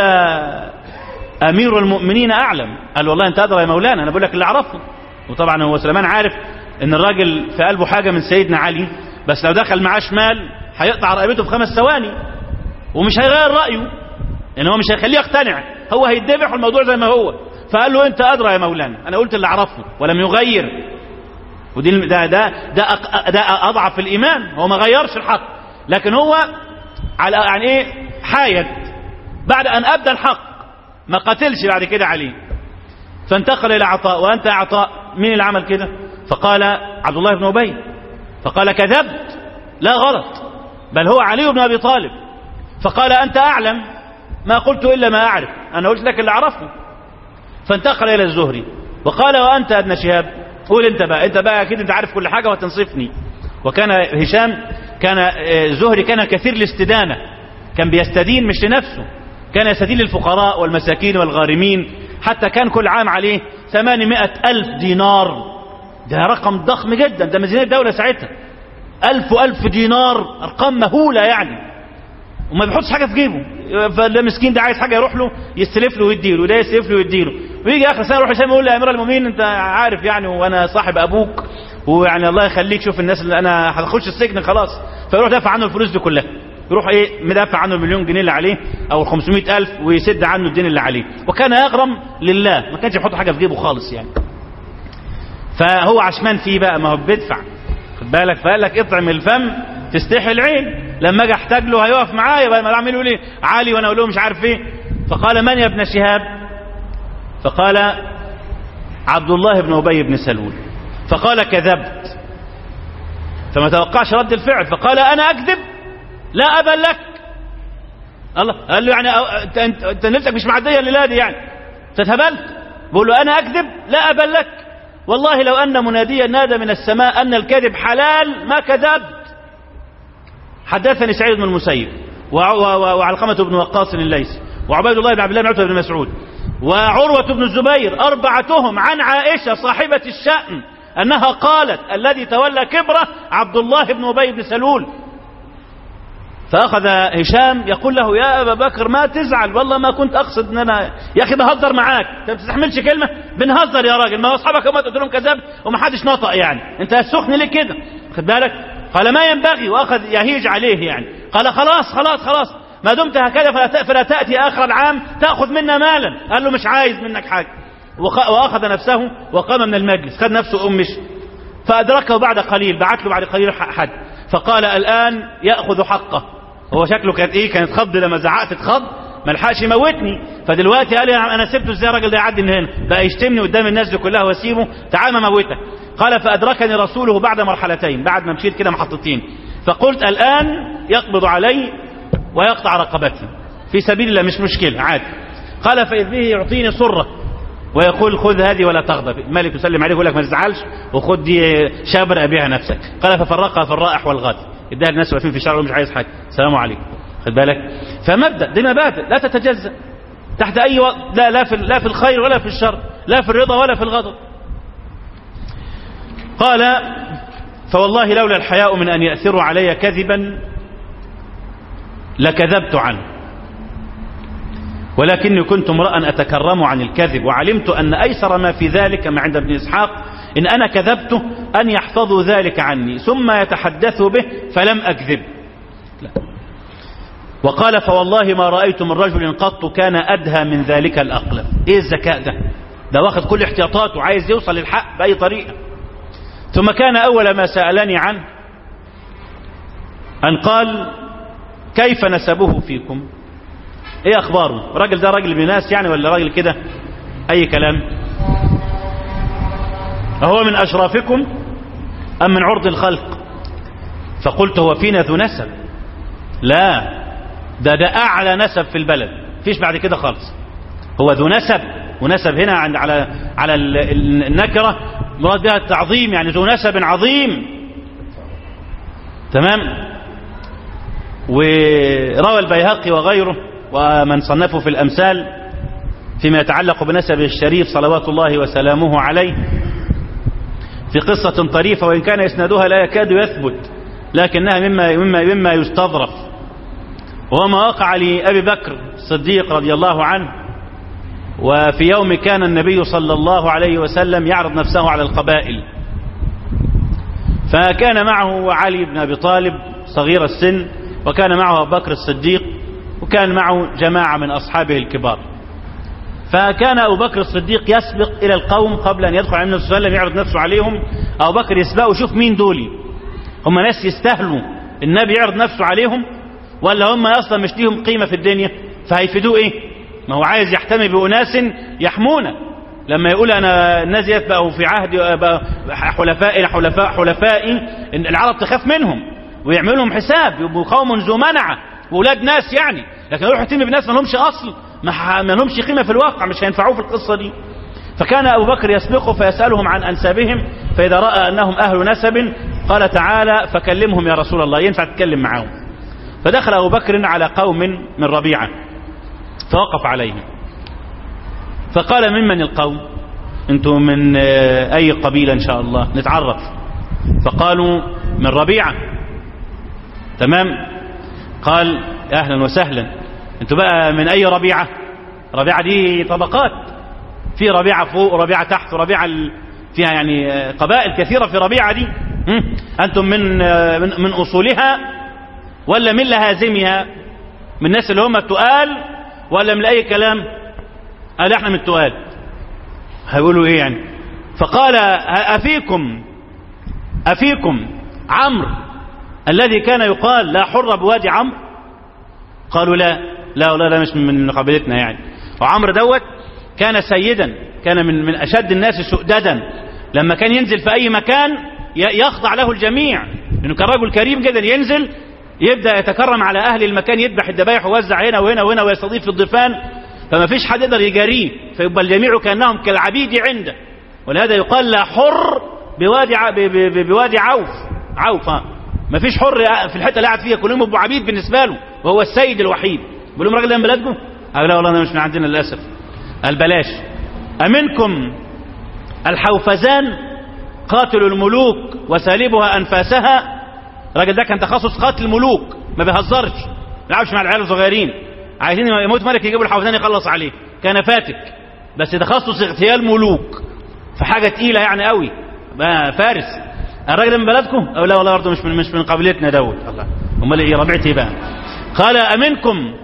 أمير المؤمنين أعلم قال والله أنت أدرى يا مولانا أنا بقول لك اللي أعرفه وطبعا هو سليمان عارف إن الراجل في قلبه حاجة من سيدنا علي بس لو دخل معاه شمال هيقطع رقبته في خمس ثواني ومش هيغير رأيه إن هو مش هيخليه يقتنع هو هيتذبح والموضوع زي ما هو فقال له أنت أدرى يا مولانا أنا قلت اللي أعرفه ولم يغير ودي ده ده ده, ده أضعف الإيمان هو ما غيرش الحق لكن هو على يعني إيه حايد بعد أن أبدى الحق ما قتلش بعد كده عليه فانتقل إلى عطاء وأنت عطاء مين اللي عمل كده فقال عبد الله بن أبي فقال كذبت لا غلط بل هو علي بن أبي طالب فقال أنت أعلم ما قلت إلا ما أعرف أنا قلت لك اللي أعرفه فانتقل إلى الزهري وقال وأنت يا ابن شهاب قول أنت بقى أنت بقى أكيد أنت عارف كل حاجة وتنصفني وكان هشام كان الزهري كان كثير الاستدانة كان بيستدين مش لنفسه كان يستدين للفقراء والمساكين والغارمين حتى كان كل عام عليه ثمانمائة ألف دينار ده رقم ضخم جدا ده ميزانية الدولة ساعتها ألف وألف دينار أرقام مهولة يعني وما بيحطش حاجة في جيبه فده مسكين ده عايز حاجة يروح له يستلف له ويديله وده يستلف له ويديله ويجي آخر سنة يروح هشام يقول له يا أمير المؤمنين أنت عارف يعني وأنا صاحب أبوك ويعني الله يخليك شوف الناس اللي أنا هخش السجن خلاص فيروح دافع عنه الفلوس دي كلها يروح ايه مدافع عنه المليون جنيه اللي عليه او ال 500 الف ويسد عنه الدين اللي عليه وكان يغرم لله ما كانش يحط حاجه في جيبه خالص يعني فهو عشمان فيه بقى ما هو بيدفع خد بالك فقال لك اطعم الفم تستحي العين لما اجي احتاج له هيقف معايا بقى ما اعمل لي عالي وانا اقول له مش عارف ايه فقال من يا ابن شهاب فقال عبد الله بن ابي بن سلول فقال كذبت فما توقعش رد الفعل فقال انا اكذب لا أبا لك الله قال له يعني انت انت, انت نفسك مش معديه الليله دي يعني تتهبلت بقول له انا اكذب لا أبا لك والله لو ان مناديا نادى من السماء ان الكذب حلال ما كذبت حدثني سعيد بن المسيب وعلقمة بن وقاص الليثي وعبيد الله بن عبد الله بن عتبة بن مسعود وعروة بن الزبير أربعتهم عن عائشة صاحبة الشأن أنها قالت الذي تولى كبره عبد الله بن أبي بن سلول فأخذ هشام يقول له يا أبا بكر ما تزعل والله ما كنت أقصد أن أنا يا أخي بهزر معاك أنت ما بتستحملش كلمة بنهزر يا راجل ما هو أصحابك ما قلت لهم كذبت وما حدش نطق يعني أنت سخن ليه كده خد بالك قال ما ينبغي وأخذ يهيج عليه يعني قال خلاص خلاص خلاص ما دمت هكذا فلا, فلا تأتي آخر العام تأخذ منا مالا قال له مش عايز منك حاجة وأخذ نفسه وقام من المجلس خد نفسه أمش فأدركه بعد قليل بعت له بعد قليل حد فقال الآن يأخذ حقه هو شكله كانت ايه كانت خض لما زعقت اتخض ما لحقش يموتني فدلوقتي قال لي انا سبته ازاي الراجل ده يعدي من هنا بقى يشتمني قدام الناس دي كلها واسيبه تعال ما موتك قال فادركني رسوله بعد مرحلتين بعد ما مشيت كده محطتين فقلت الان يقبض علي ويقطع رقبتي في سبيل الله مش مشكله عادي قال فاذ به يعطيني سره ويقول خذ هذه ولا تغضب الملك يسلم عليه يقول لك ما تزعلش وخذ دي شابر ابيها نفسك قال ففرقها في الرائح والغاد اداها الناس واقفين في الشارع ومش عايز حاجه السلام عليكم خد بالك فمبدا دي مبادئ لا تتجزا تحت اي وقت لا لا في لا في الخير ولا في الشر لا في الرضا ولا في الغضب قال فوالله لولا الحياء من ان ياثروا علي كذبا لكذبت عنه ولكني كنت امرأ أتكرم عن الكذب وعلمت أن أيسر ما في ذلك ما عند ابن إسحاق إن أنا كذبت أن يحفظوا ذلك عني ثم يتحدثوا به فلم أكذب لا. وقال فوالله ما رأيت من رجل قط كان أدهى من ذلك الأقلم إيه الذكاء ده ده واخد كل احتياطاته وعايز يوصل للحق بأي طريقة ثم كان أول ما سألني عنه أن قال كيف نسبه فيكم ايه اخباره الراجل ده راجل ابن ناس يعني ولا راجل كده اي كلام أهو من أشرافكم أم من عرض الخلق فقلت هو فينا ذو نسب لا ده ده أعلى نسب في البلد فيش بعد كده خالص هو ذو نسب ونسب هنا عند على على ال- ال- النكرة مراد بها التعظيم يعني ذو نسب عظيم تمام وروى البيهقي وغيره ومن صنفه في الأمثال فيما يتعلق بنسبه الشريف صلوات الله وسلامه عليه في قصة طريفة وإن كان إسنادها لا يكاد يثبت لكنها مما مما مما يستظرف وهو ما وقع لأبي بكر الصديق رضي الله عنه وفي يوم كان النبي صلى الله عليه وسلم يعرض نفسه على القبائل فكان معه علي بن أبي طالب صغير السن وكان معه أبو بكر الصديق وكان معه جماعة من أصحابه الكبار فكان أبو بكر الصديق يسبق إلى القوم قبل أن يدخل عليه النبي صلى الله عليه وسلم يعرض نفسه عليهم أبو بكر يسبقه ويشوف مين دولي هم ناس يستاهلوا النبي يعرض نفسه عليهم ولا هم أصلا مش ليهم قيمة في الدنيا فهيفيدوه إيه ما هو عايز يحتمي بأناس يحمونه لما يقول أنا الناس يتبقوا في عهد بقى حلفائي حلفاء حلفائي إن العرب تخاف منهم ويعملوا لهم حساب يبقوا قوم ذو منعة وولاد ناس يعني لكن يروح يحتمي بناس ما لهمش أصل ما ح- ما لهمش قيمة في الواقع مش هينفعوه في القصة دي فكان أبو بكر يسبقه فيسألهم عن أنسابهم فإذا رأى أنهم أهل نسب قال تعالى فكلمهم يا رسول الله ينفع تتكلم معهم فدخل أبو بكر على قوم من ربيعة فوقف عليهم فقال ممن القوم انتم من آه، أي قبيلة إن شاء الله نتعرف فقالوا من ربيعة تمام قال أهلا وسهلا انتوا بقى من أي ربيعة ربيعة دي طبقات في ربيعة فوق وربيعة تحت وربيعة ال... فيها يعني آه، قبائل كثيرة في ربيعة دي هم؟ أنتم من, آه، من من أصولها ولا من لهازمها من الناس اللي هم التقال ولا من أي كلام قال احنا من التقال هيقولوا ايه يعني فقال ه- أفيكم أفيكم عمرو الذي كان يقال لا حر بوادي عمرو قالوا لا لا لا لا مش من قبيلتنا يعني وعمرو دوت كان سيدا كان من من اشد الناس سؤددا لما كان ينزل في اي مكان ي- يخضع له الجميع لانه كان رجل كريم جدا ينزل يبدا يتكرم على اهل المكان يذبح الذبايح ويوزع هنا وهنا وهنا ويستضيف الضيفان فما فيش حد يقدر يجاريه فيبقى الجميع كانهم كالعبيد عنده ولهذا يقال لا حر بوادي ع... ب... ب... ب... بوادي عوف عوف ها ما فيش حر في الحته اللي قاعد فيها كلهم يبقوا عبيد بالنسبه له وهو السيد الوحيد بيقول لهم الراجل ده من بلدكم؟ قال لا والله انا مش من عندنا للاسف قال بلاش أمنكم الحوفزان قاتل الملوك وسالبها أنفاسها الراجل ده كان تخصص قاتل الملوك ما بيهزرش ما بيلعبش مع العيال الصغيرين عايزين يموت ملك يجيبوا الحوفزان يخلص عليه كان فاتك بس تخصص اغتيال ملوك فحاجة تقيلة يعني قوي بقى فارس الراجل ده من بلدكم أو لا والله برضه مش من مش من قبيلتنا دوت الله امال ايه ربيعتي إيه بقى قال امنكم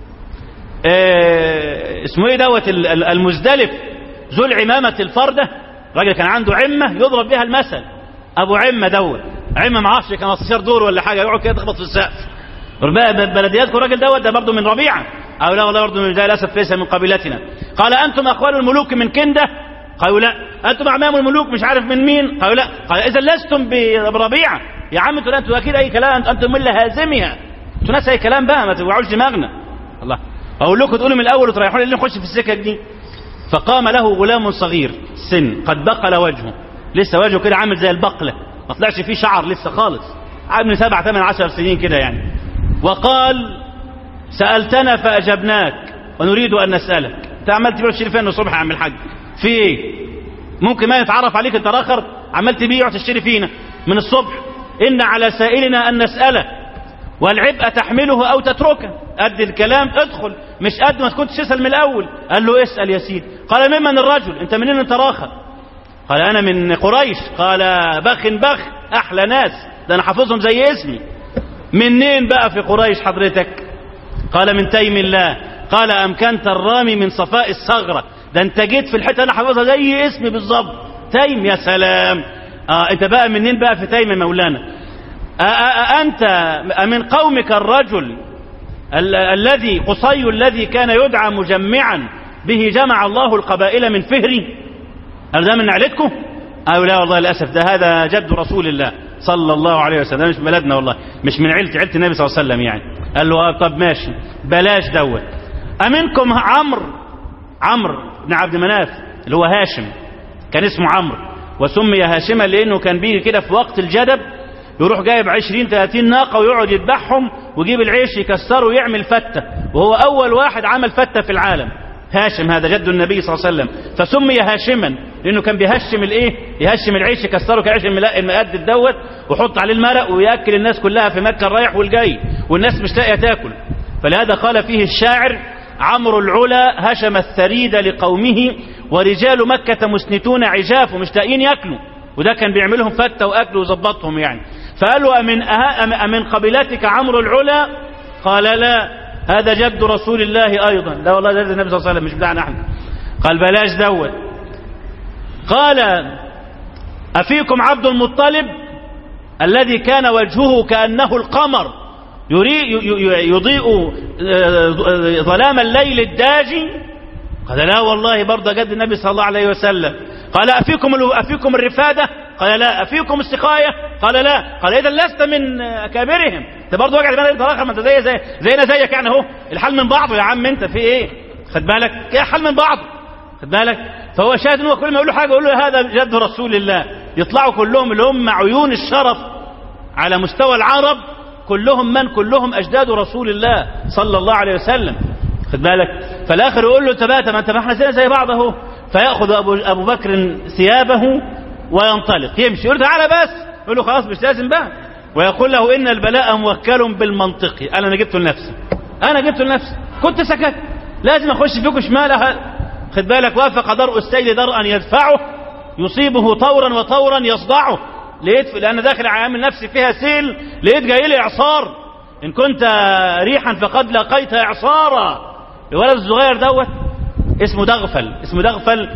آه، اسمه ايه دوت ال- ال- المزدلف ذو العمامة الفردة راجل كان عنده عمة يضرب بها المثل ابو عمة دوت عمة معرفش كان 16 دور ولا حاجة يقعد كده تخبط في السقف بقى ب- بلدياتكم الراجل دوت ده برضه من ربيعة او لا والله برضه ده للاسف ليس من قبيلتنا قال انتم اخوان الملوك من كندة قالوا لا انتم اعمام الملوك مش عارف من مين قالوا لا قال اذا لستم ب- بربيعة يا عم انتوا لا، انتوا اكيد اي كلام انتوا- انتم من لهازمها انتوا ناس اي كلام بقى ما توجعوش دماغنا الله اقول لكم تقولوا من الاول وتريحوني اللي نخش في السكك دي فقام له غلام صغير سن قد بقل وجهه لسه وجهه كده عامل زي البقلة ما طلعش فيه شعر لسه خالص عامل سبع ثمان عشر سنين كده يعني وقال سألتنا فأجبناك ونريد أن نسألك انت عمال تبيع وتشتري فين الصبح يا عم الحاج في ايه ممكن ما يتعرف عليك انت اخر عمال تبيع وتشتري فينا من الصبح ان على سائلنا ان نسأله والعبء تحمله او تتركه قد الكلام ادخل مش قد ما كنتش تسأل من الاول قال له اسأل يا سيدي قال ممن الرجل انت منين انت راخر قال انا من قريش قال بخ بخ احلى ناس ده انا حافظهم زي اسمي منين بقى في قريش حضرتك قال من تيم الله قال امكنت الرامي من صفاء الصغرة ده انت جيت في الحته انا حافظها زي اسمي بالظبط تيم يا سلام اه انت بقى منين بقى في تيم يا مولانا آه آه انت من قومك الرجل ال الذي قصي الذي كان يدعى مجمعا به جمع الله القبائل من فهري قال ده من عيلتكم قالوا لا والله للاسف ده هذا جد رسول الله صلى الله عليه وسلم ده مش بلدنا والله مش من عيلتي عيله النبي صلى الله عليه وسلم يعني قال له آه طب ماشي بلاش دوت امنكم عمرو عمرو بن عبد مناف اللي هو هاشم كان اسمه عمرو وسمي هاشما لانه كان بيجي كده في وقت الجدب يروح جايب 20 30 ناقه ويقعد يذبحهم ويجيب العيش يكسره ويعمل فته وهو اول واحد عمل فته في العالم هاشم هذا جد النبي صلى الله عليه وسلم فسمي هاشما لانه كان بيهشم الايه يهشم العيش يكسره كعيش المقد دوت ويحط عليه المرق وياكل الناس كلها في مكه الرايح والجاي والناس مش لاقيه تاكل فلهذا قال فيه الشاعر عمرو العلا هشم الثريد لقومه ورجال مكة مسنتون عجاف ومش لاقيين ياكلوا وده كان بيعملهم فتة وأكل وظبطهم يعني فقالوا أمن, أه أمن قبيلتك عمرو العلا قال لا هذا جد رسول الله أيضا لا والله ده النبي صلى الله عليه وسلم مش بتاعنا احنا قال بلاش دوت قال أفيكم عبد المطلب الذي كان وجهه كأنه القمر يضيء ظلام الليل الداجي قال لا والله برضه جد النبي صلى الله عليه وسلم قال أفيكم, أفيكم الرفادة قال لا أفيكم السقاية قال لا قال إذا لست من أكابرهم أنت برضه وجع دماغك أنت ما أنت زي زي زينا زيك يعني أهو الحال من بعضه يا عم أنت في إيه خد بالك يا حال من بعضه خد بالك فهو شاهد إنه كل ما يقول له حاجة يقول له هذا جد رسول الله يطلعوا كلهم اللي هم عيون الشرف على مستوى العرب كلهم من كلهم أجداد رسول الله صلى الله عليه وسلم خد بالك فالآخر يقول له تبات ما انت ما احنا زينا زي بعض اهو فيأخذ أبو, أبو بكر ثيابه وينطلق يمشي يقول تعالى بس يقول له خلاص مش لازم بقى ويقول له إن البلاء موكل بالمنطق قال أنا جبته لنفسي أنا جبته لنفسي كنت سكت لازم أخش فيكم شمال خد بالك وافق درء السيل درءا يدفعه يصيبه طورا وطورا يصدعه لقيت لأن داخل عامل نفسي فيها سيل لقيت جاي لي إعصار إن كنت ريحا فقد لقيت إعصارا الولد الصغير دوت اسمه دغفل اسمه دغفل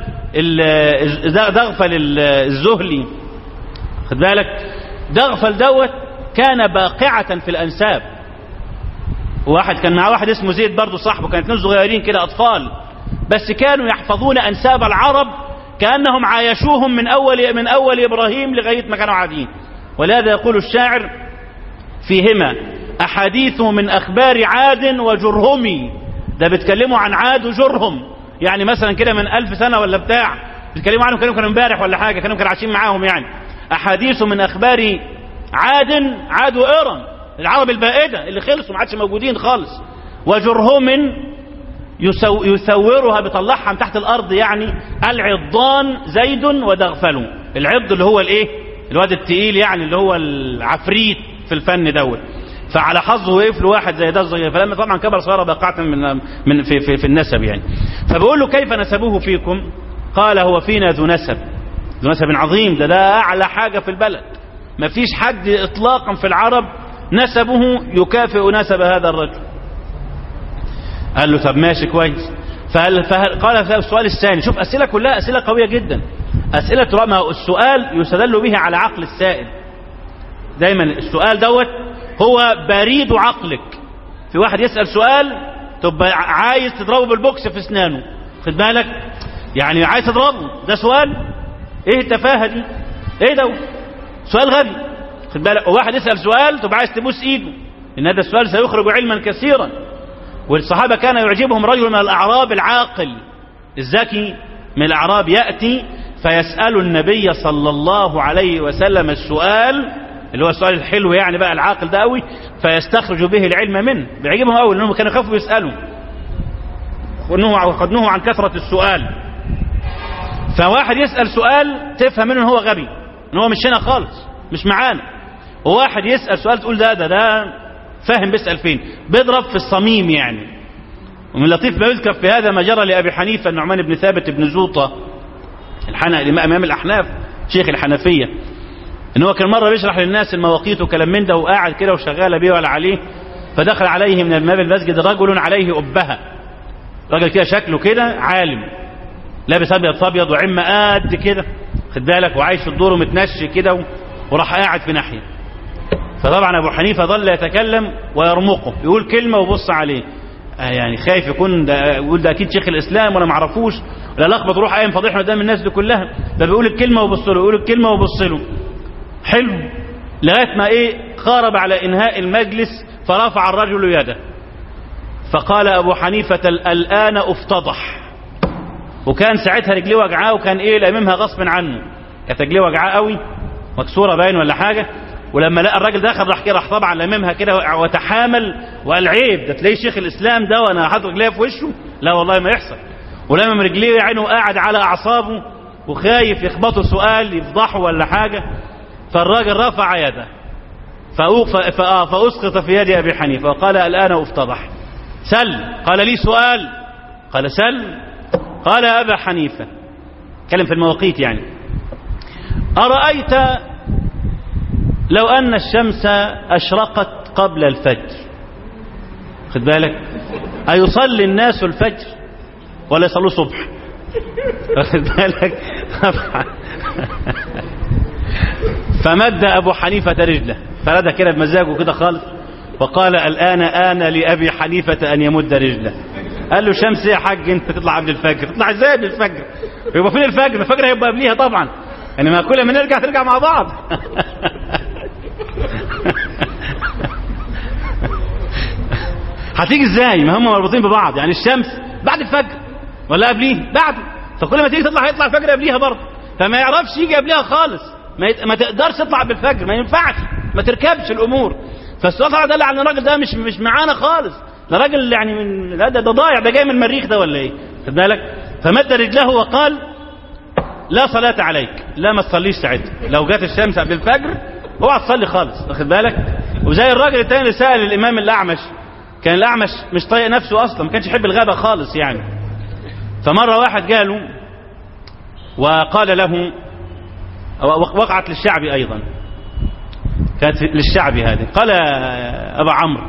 دغفل الزهلي خد بالك دغفل دوت كان باقعة في الأنساب واحد كان معاه واحد اسمه زيد برضه صاحبه كان اثنين صغيرين كده أطفال بس كانوا يحفظون أنساب العرب كأنهم عايشوهم من أول من أول إبراهيم لغاية ما كانوا عادين ولهذا يقول الشاعر فيهما أحاديث من أخبار عاد وجرهم ده بيتكلموا عن عاد وجرهم يعني مثلا كده من ألف سنة ولا بتاع بيتكلموا عنهم كانوا كانوا امبارح ولا حاجة كانوا كانوا عايشين معاهم يعني أحاديث من أخبار عاد عاد وإرم العرب البائدة اللي خلصوا ما عادش موجودين خالص وجرهم يسو يثورها بيطلعها من تحت الارض يعني العضان زيد ودغفل العض اللي هو الايه الواد التقيل يعني اللي هو العفريت في الفن دوت فعلى حظه وقف له واحد زي ده الصغير فلما طبعا كبر صار بقعة من من في, في, في النسب يعني فبقول له كيف نسبوه فيكم قال هو فينا ذو نسب ذو نسب عظيم ده ده اعلى حاجه في البلد ما فيش حد اطلاقا في العرب نسبه يكافئ نسب هذا الرجل قال له طب ماشي كويس فهل فهل قال في السؤال الثاني شوف أسئلة كلها أسئلة قوية جدا أسئلة ما السؤال يستدل به على عقل السائل دايما السؤال دوت هو بريد عقلك في واحد يسأل سؤال تبقى عايز تضربه بالبوكس في اسنانه خد بالك يعني عايز تضربه ده سؤال ايه التفاهة دي ايه ده سؤال غبي خد بالك وواحد يسأل سؤال تبقى عايز تبوس ايده ان هذا السؤال سيخرج علما كثيرا والصحابة كان يعجبهم رجل من الأعراب العاقل الذكي من الأعراب يأتي فيسأل النبي صلى الله عليه وسلم السؤال اللي هو السؤال الحلو يعني بقى العاقل ده قوي فيستخرج به العلم منه بيعجبهم قوي لانهم كانوا يخافوا يسالوا وخدنوه عن كثرة السؤال فواحد يسأل سؤال تفهم منه ان هو غبي ان هو مش هنا خالص مش معانا وواحد يسأل سؤال تقول ده ده ده فاهم بيسأل فين بيضرب في الصميم يعني ومن لطيف ما يذكر في هذا ما جرى لأبي حنيفة النعمان بن ثابت بن زوطة الحنا الإمام الأحناف شيخ الحنفية ان هو كان مرة بيشرح للناس المواقيت وكلام من ده وقاعد كده وشغال بيه ولا عليه فدخل عليه من الماب المسجد رجل عليه أبهة راجل كده شكله كده عالم لابس ابيض ابيض وعمة قد كده خد بالك وعايش في الدور ومتنشي كده وراح قاعد في ناحية فطبعا ابو حنيفة ظل يتكلم ويرمقه يقول كلمة وبص عليه آه يعني خايف يكون ده يقول ده اكيد شيخ الاسلام ولا معرفوش ولا لخبط روح قايم فضيحه قدام الناس دي كلها فبيقول الكلمة وبص له يقول الكلمة وبص له حلو لغايه ما ايه قارب على انهاء المجلس فرفع الرجل يده فقال ابو حنيفة الان افتضح وكان ساعتها رجليه وجعاه وكان ايه لاممها غصب عنه كانت رجليه وجعاه قوي مكسوره باين ولا حاجه ولما لقى الراجل دخل راح كده راح طبعا لاممها كده وتحامل وقال عيب ده تلاقيه شيخ الاسلام ده وانا حاطط رجليه في وشه لا والله ما يحصل ولمم رجليه عينه قاعد على اعصابه وخايف يخبطه سؤال يفضحه ولا حاجه فالراجل رفع يده فأسقط في يد أبي حنيفة وقال الآن افتضح سل قال لي سؤال قال سل قال أبا حنيفة كلم في المواقيت يعني أرأيت لو أن الشمس أشرقت قبل الفجر خد بالك أيصلي الناس الفجر ولا يصلوا صبح خد بالك فمد أبو حنيفة رجله فرد كده بمزاجه كده خالص وقال الآن آن لأبي حنيفة أن يمد رجله قال له شمس يا حاج انت تطلع قبل الفجر تطلع ازاي قبل الفجر يبقى فين الفجر الفجر هيبقى قبليها طبعا يعني ما كل ما نرجع ترجع مع بعض هتيجي ازاي ما هم مربوطين ببعض يعني الشمس بعد الفجر ولا قبليه بعد فكل ما تيجي تطلع هيطلع الفجر قبليها برضه فما يعرفش يجي قبلها خالص ما, يت... ما تقدرش تطلع بالفجر ما ينفعش ما تركبش الامور فالسؤال طبعا دل على ان الراجل ده مش مش معانا خالص ده راجل يعني من لا ده, ده ضايع ده جاي من المريخ ده ولا ايه خد بالك فمد رجله وقال لا صلاة عليك لا ما تصليش ساعتها لو جت الشمس قبل الفجر اوعى تصلي خالص واخد بالك وزي الراجل التاني اللي سأل الامام الاعمش كان الاعمش مش طايق نفسه اصلا ما كانش يحب الغابة خالص يعني فمرة واحد جاله وقال له وقعت للشعبي أيضا كانت للشعبي هذه قال أبا عمرو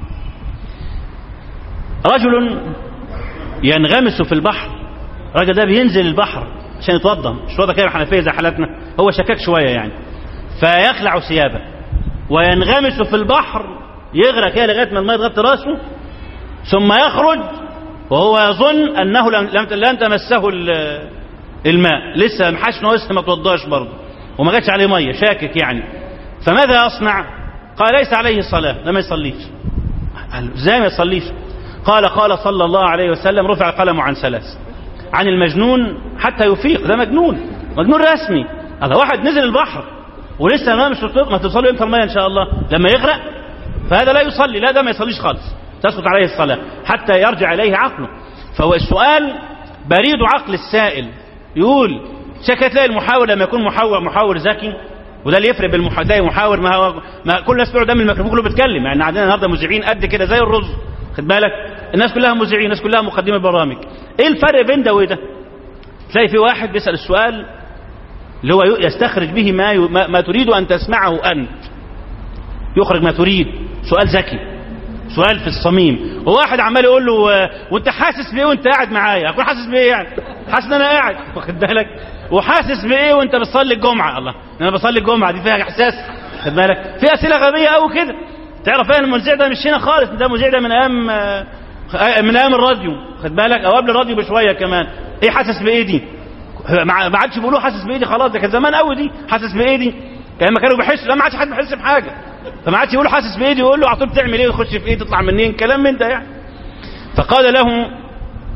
رجل ينغمس في البحر الراجل ده بينزل البحر عشان يتوضا مش وضع كده حنفيه زي حالتنا هو شكاك شويه يعني فيخلع ثيابه وينغمس في البحر يغرق كده لغايه ما الميه تغطي راسه ثم يخرج وهو يظن انه لم لن تمسه الماء لسه محشن لسه ما توضاش برضه وما جاتش عليه ميه شاكك يعني فماذا يصنع قال ليس عليه الصلاه ده ما يصليش قال ازاي ما يصليش قال قال صلى الله عليه وسلم رفع القلم عن ثلاث عن المجنون حتى يفيق ده مجنون مجنون رسمي هذا واحد نزل البحر ولسه ما مش ما توصلوا امتى الميه ان شاء الله لما يغرق فهذا لا يصلي لا ده ما يصليش خالص تسقط عليه الصلاه حتى يرجع اليه عقله فهو السؤال بريد عقل السائل يقول شكت تلاقي المحاور لما يكون محاور محاور ذكي وده اللي يفرق بالمحاور تلاقي محاور ما هو ما كل الناس بيقعدوا قدام الميكروفون كله بيتكلم يعني عندنا النهارده مذيعين قد كده زي الرز خد بالك الناس كلها مذيعين الناس كلها مقدمه برامج ايه الفرق بين ده وده تلاقي في واحد بيسال السؤال اللي هو يستخرج به ما ي... ما, ما تريد ان تسمعه انت يخرج ما تريد سؤال ذكي سؤال في الصميم وواحد عمال يقول له وانت حاسس بايه وانت قاعد معايا اكون حاسس بايه يعني حاسس ان انا قاعد واخد بالك وحاسس بايه وانت بتصلي الجمعه الله انا بصلي الجمعه دي فيها احساس خد بالك في اسئله غبيه قوي كده تعرف ان المذيع ده مش هنا خالص ده المذيع ده من ايام من ايام الراديو خد بالك او قبل الراديو بشويه كمان ايه حاسس بايه دي ما عادش بيقولوا حاسس بايه دي خلاص ده كان زمان قوي دي حاسس بايه دي كان ما كانوا بيحسوا لا ما عادش حد بيحس بحاجه فما عادش يقولوا حاسس بايه دي يقول له على طول بتعمل ايه وتخش في ايه تطلع منين كلام من ده يعني فقال له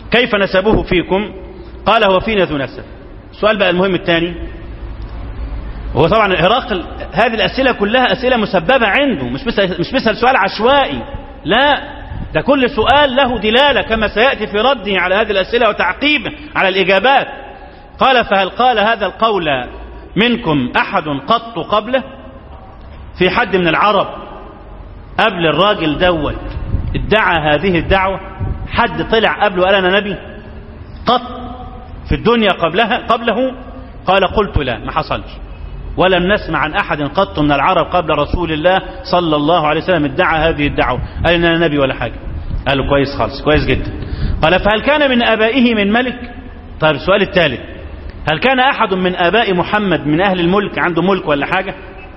كيف نسبوه فيكم قال هو فينا ذو نسب السؤال بقى المهم الثاني هو طبعا هرقل هذه الأسئلة كلها أسئلة مسببة عنده مش مثل مش مثل سؤال عشوائي لا ده كل سؤال له دلالة كما سيأتي في رده على هذه الأسئلة وتعقيبه على الإجابات قال فهل قال هذا القول منكم أحد قط قبله في حد من العرب قبل الراجل دوت ادعى هذه الدعوة حد طلع قبله قال أنا نبي قط في الدنيا قبلها قبله قال قلت لا ما حصلش ولم نسمع عن أحد قط من العرب قبل رسول الله صلى الله عليه وسلم ادعى هذه الدعوة قال إن أنا نبي ولا حاجة قال له كويس خالص كويس جدا قال فهل كان من آبائه من ملك طيب السؤال الثالث هل كان أحد من آباء محمد من أهل الملك عنده ملك ولا حاجة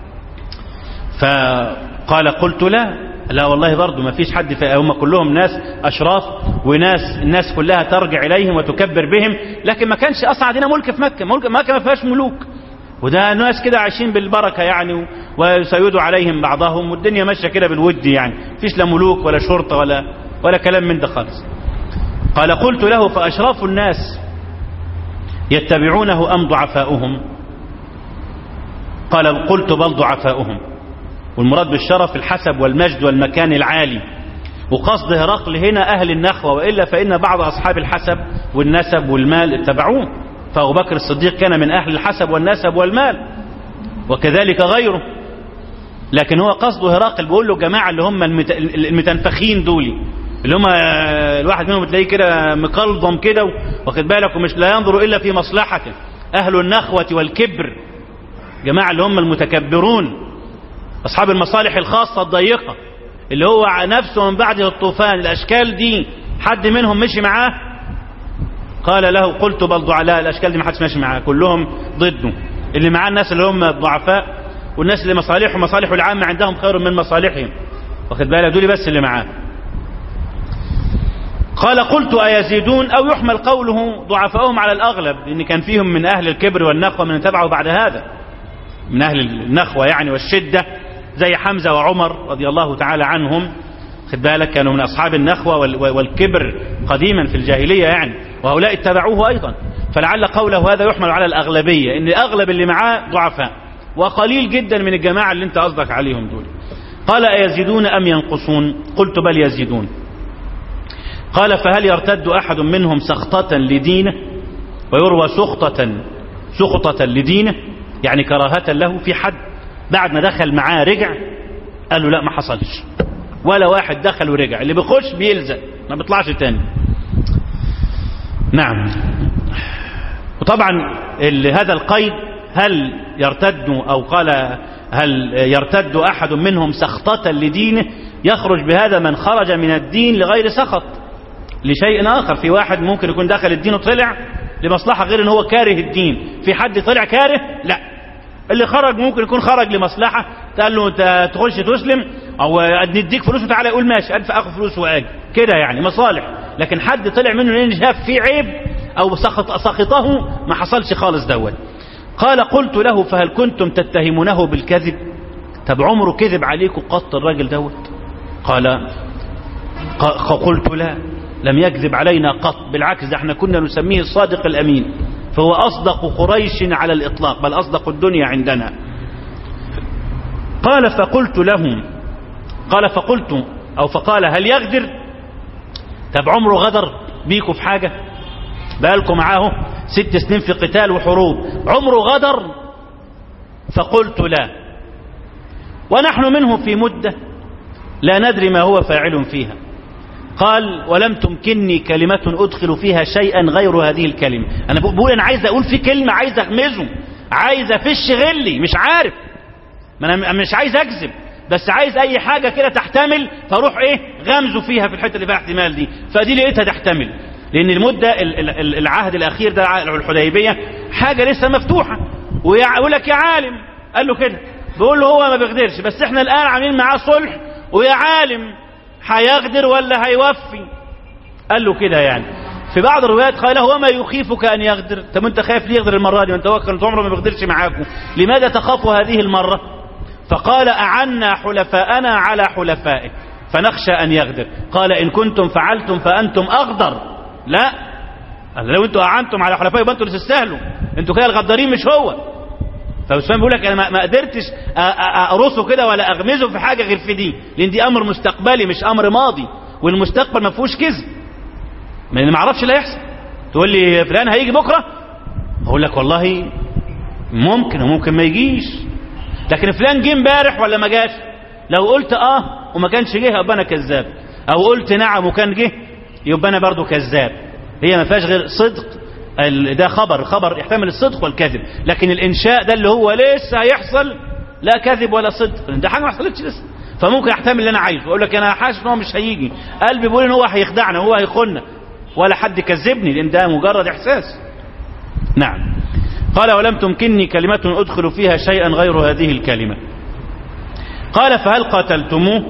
فقال قلت لا لا والله برضه ما فيش حد في هم كلهم ناس أشراف وناس الناس كلها ترجع إليهم وتكبر بهم لكن ما كانش أصلا عندنا ملك في مكة ملك مكة ما فيهاش ملوك وده ناس كده عايشين بالبركة يعني ويسيدوا عليهم بعضهم والدنيا ماشية كده بالود يعني فيش لا ملوك ولا شرطة ولا ولا كلام من ده خالص قال قلت له فأشراف الناس يتبعونه أم ضعفاؤهم قال قلت بل ضعفاؤهم والمراد بالشرف الحسب والمجد والمكان العالي وقصد هرقل هنا أهل النخوة وإلا فإن بعض أصحاب الحسب والنسب والمال اتبعوه فأبو بكر الصديق كان من أهل الحسب والنسب والمال وكذلك غيره لكن هو قصده هرقل بيقول له جماعة اللي هم المتنفخين دول اللي هم الواحد منهم تلاقيه كده مقلضم كده واخد بالك ومش لا ينظر إلا في مصلحته أهل النخوة والكبر جماعة اللي هم المتكبرون أصحاب المصالح الخاصة الضيقة اللي هو نفسه من بعد الطوفان الأشكال دي حد منهم مشي معاه قال له قلت بل ضعلاء الأشكال دي ما حدش ماشي معاه كلهم ضده اللي معاه الناس اللي هم الضعفاء والناس اللي مصالحهم مصالح العامة عندهم خير من مصالحهم واخد بالك دول بس اللي معاه قال قلت أيزيدون أو يحمل قوله ضعفائهم على الأغلب لأن كان فيهم من أهل الكبر والنخوة من تبعه بعد هذا من أهل النخوة يعني والشدة زي حمزة وعمر رضي الله تعالى عنهم خد بالك كانوا من أصحاب النخوة والكبر قديما في الجاهلية يعني وهؤلاء اتبعوه أيضا فلعل قوله هذا يحمل على الأغلبية إن أغلب اللي معاه ضعفاء وقليل جدا من الجماعة اللي انت قصدك عليهم دول قال أيزيدون أم ينقصون قلت بل يزيدون قال فهل يرتد أحد منهم سخطة لدينه ويروى سخطة سخطة لدينه يعني كراهة له في حد بعد ما دخل معاه رجع قال له لا ما حصلش ولا واحد دخل ورجع اللي بيخش بيلزق ما بيطلعش تاني نعم وطبعا هذا القيد هل يرتد أو قال هل يرتد أحد منهم سخطة لدينه يخرج بهذا من خرج من الدين لغير سخط لشيء آخر في واحد ممكن يكون دخل الدين وطلع لمصلحة غير ان هو كاره الدين في حد طلع كاره لا اللي خرج ممكن يكون خرج لمصلحة قال له انت تخش تسلم او نديك فلوس وتعالى يقول ماشي الف اخذ فلوس واجي كده يعني مصالح لكن حد طلع منه لان شاف فيه عيب او سخط سخطه ما حصلش خالص دوت قال قلت له فهل كنتم تتهمونه بالكذب طب عمره كذب عليكم قط الراجل دوت قال قلت لا لم يكذب علينا قط بالعكس ده احنا كنا نسميه الصادق الأمين فهو أصدق قريش على الإطلاق بل أصدق الدنيا عندنا قال فقلت لهم قال فقلت أو فقال هل يغدر طب عمره غدر بيكوا في حاجة بقالكم معاه ست سنين في قتال وحروب عمره غدر فقلت لا ونحن منه في مدة لا ندري ما هو فاعل فيها قال ولم تمكنني كلمة أدخل فيها شيئا غير هذه الكلمة أنا بقول أنا عايز أقول في كلمة عايز أغمزه عايز أفش غلي مش عارف ما أنا مش عايز أكذب بس عايز أي حاجة كده تحتمل فأروح إيه غمزه فيها في الحتة اللي فيها احتمال دي فدي لقيتها تحتمل لأن المدة العهد الأخير ده الحديبية حاجة لسه مفتوحة ويقول لك يا عالم قال له كده بيقول له هو ما بيقدرش بس احنا الآن عاملين معاه صلح ويا عالم هيغدر ولا هيوفي قال له كده يعني في بعض الروايات قال له وما يخيفك أن يغدر طب انت خايف ليه يغدر المرة دي وانت وكلت عمره ما بيغدرش معاكم لماذا تخاف هذه المرة فقال أعنا حلفاءنا على حلفائك فنخشى أن يغدر قال إن كنتم فعلتم فأنتم أغدر لا قال لو انتوا اعنتم على حلفاء يبقى انتوا اللي تستاهلوا انتوا كده الغدارين مش هو فابو سفيان بيقول لك انا ما- ما قدرتش أ- أ- اقرصه كده ولا اغمزه في حاجه غير في دي لان دي امر مستقبلي مش امر ماضي والمستقبل ما فيهوش كذب ما انا ما اعرفش اللي هيحصل تقول لي فلان هيجي بكره اقول لك والله ممكن وممكن ما يجيش لكن فلان جه امبارح ولا ما جاش لو قلت اه وما كانش جه يبقى انا كذاب او قلت نعم وكان جه يبقى انا برضو كذاب هي ما فيهاش غير صدق ال- ده خبر خبر يحتمل الصدق والكذب لكن الانشاء ده اللي هو لسه هيحصل لا كذب ولا صدق ده حاجه ما حصلتش لسه فممكن احتمل اللي انا عايزه اقول لك انا حاسس ان هو مش هيجي قلبي بيقول ان هو هيخدعنا هو هيخوننا ولا حد كذبني لان ده مجرد احساس نعم قال ولم تمكنني كلمة أدخل فيها شيئا غير هذه الكلمة قال فهل قاتلتموه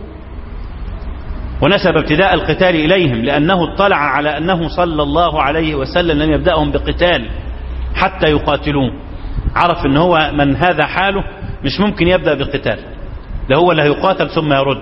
ونسب ابتداء القتال إليهم لأنه اطلع على أنه صلى الله عليه وسلم لم يبدأهم بقتال حتى يقاتلوه عرف أن هو من هذا حاله مش ممكن يبدأ بقتال ده هو اللي هيقاتل ثم يرد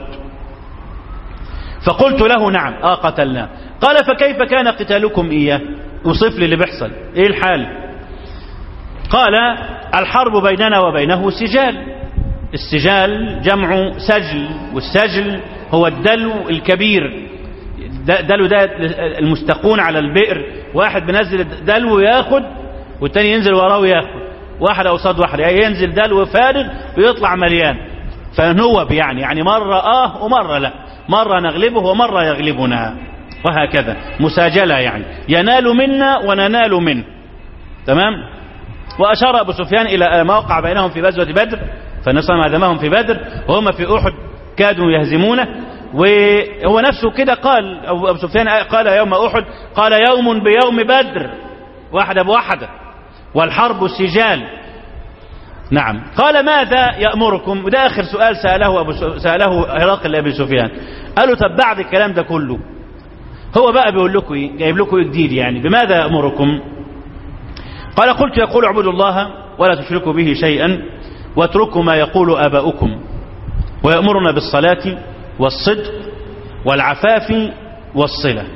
فقلت له نعم آه قتلناه قال فكيف كان قتالكم إياه وصف لي اللي بيحصل إيه الحال قال الحرب بيننا وبينه سجال السجال جمع سجل والسجل هو الدلو الكبير د- دلو ده المستقون على البئر واحد بنزل دلو ياخد والتاني ينزل وراه وياخد واحد قصاد واحد يعني ينزل دلو فارغ ويطلع مليان فنوب يعني يعني مرة آه ومرة لا مرة نغلبه ومرة يغلبنا وهكذا مساجلة يعني ينال منا وننال منه تمام وأشار أبو سفيان إلى ما وقع بينهم في غزوة بدر فنصر هدمهم في بدر وهم في أحد كادوا يهزمونه وهو نفسه كده قال أو أبو سفيان قال يوم أحد قال يوم بيوم بدر واحدة بواحدة والحرب سجال نعم قال ماذا يأمركم وده آخر سؤال سأله أبو س- سأله هرقل لأبي سفيان قالوا طب بعد الكلام ده كله هو بقى بيقول لكم إيه جايب لكم إيه جديد يعني بماذا يأمركم قال قلت يقول اعبدوا الله ولا تشركوا به شيئا واتركوا ما يقول آباؤكم ويأمرنا بالصلاة والصدق والعفاف والصلة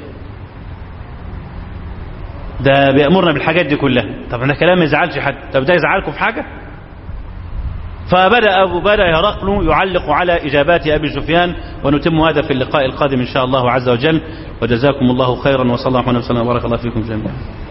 ده بيأمرنا بالحاجات دي كلها طب ده كلام ما يزعلش حد طب ده يزعلكم في حاجة فبدأ أبو بدأ هرقل يعلق على إجابات أبي سفيان ونتم هذا في اللقاء القادم إن شاء الله عز وجل وجزاكم الله خيرا وصلى الله عليه وسلم وبارك الله فيكم جميعا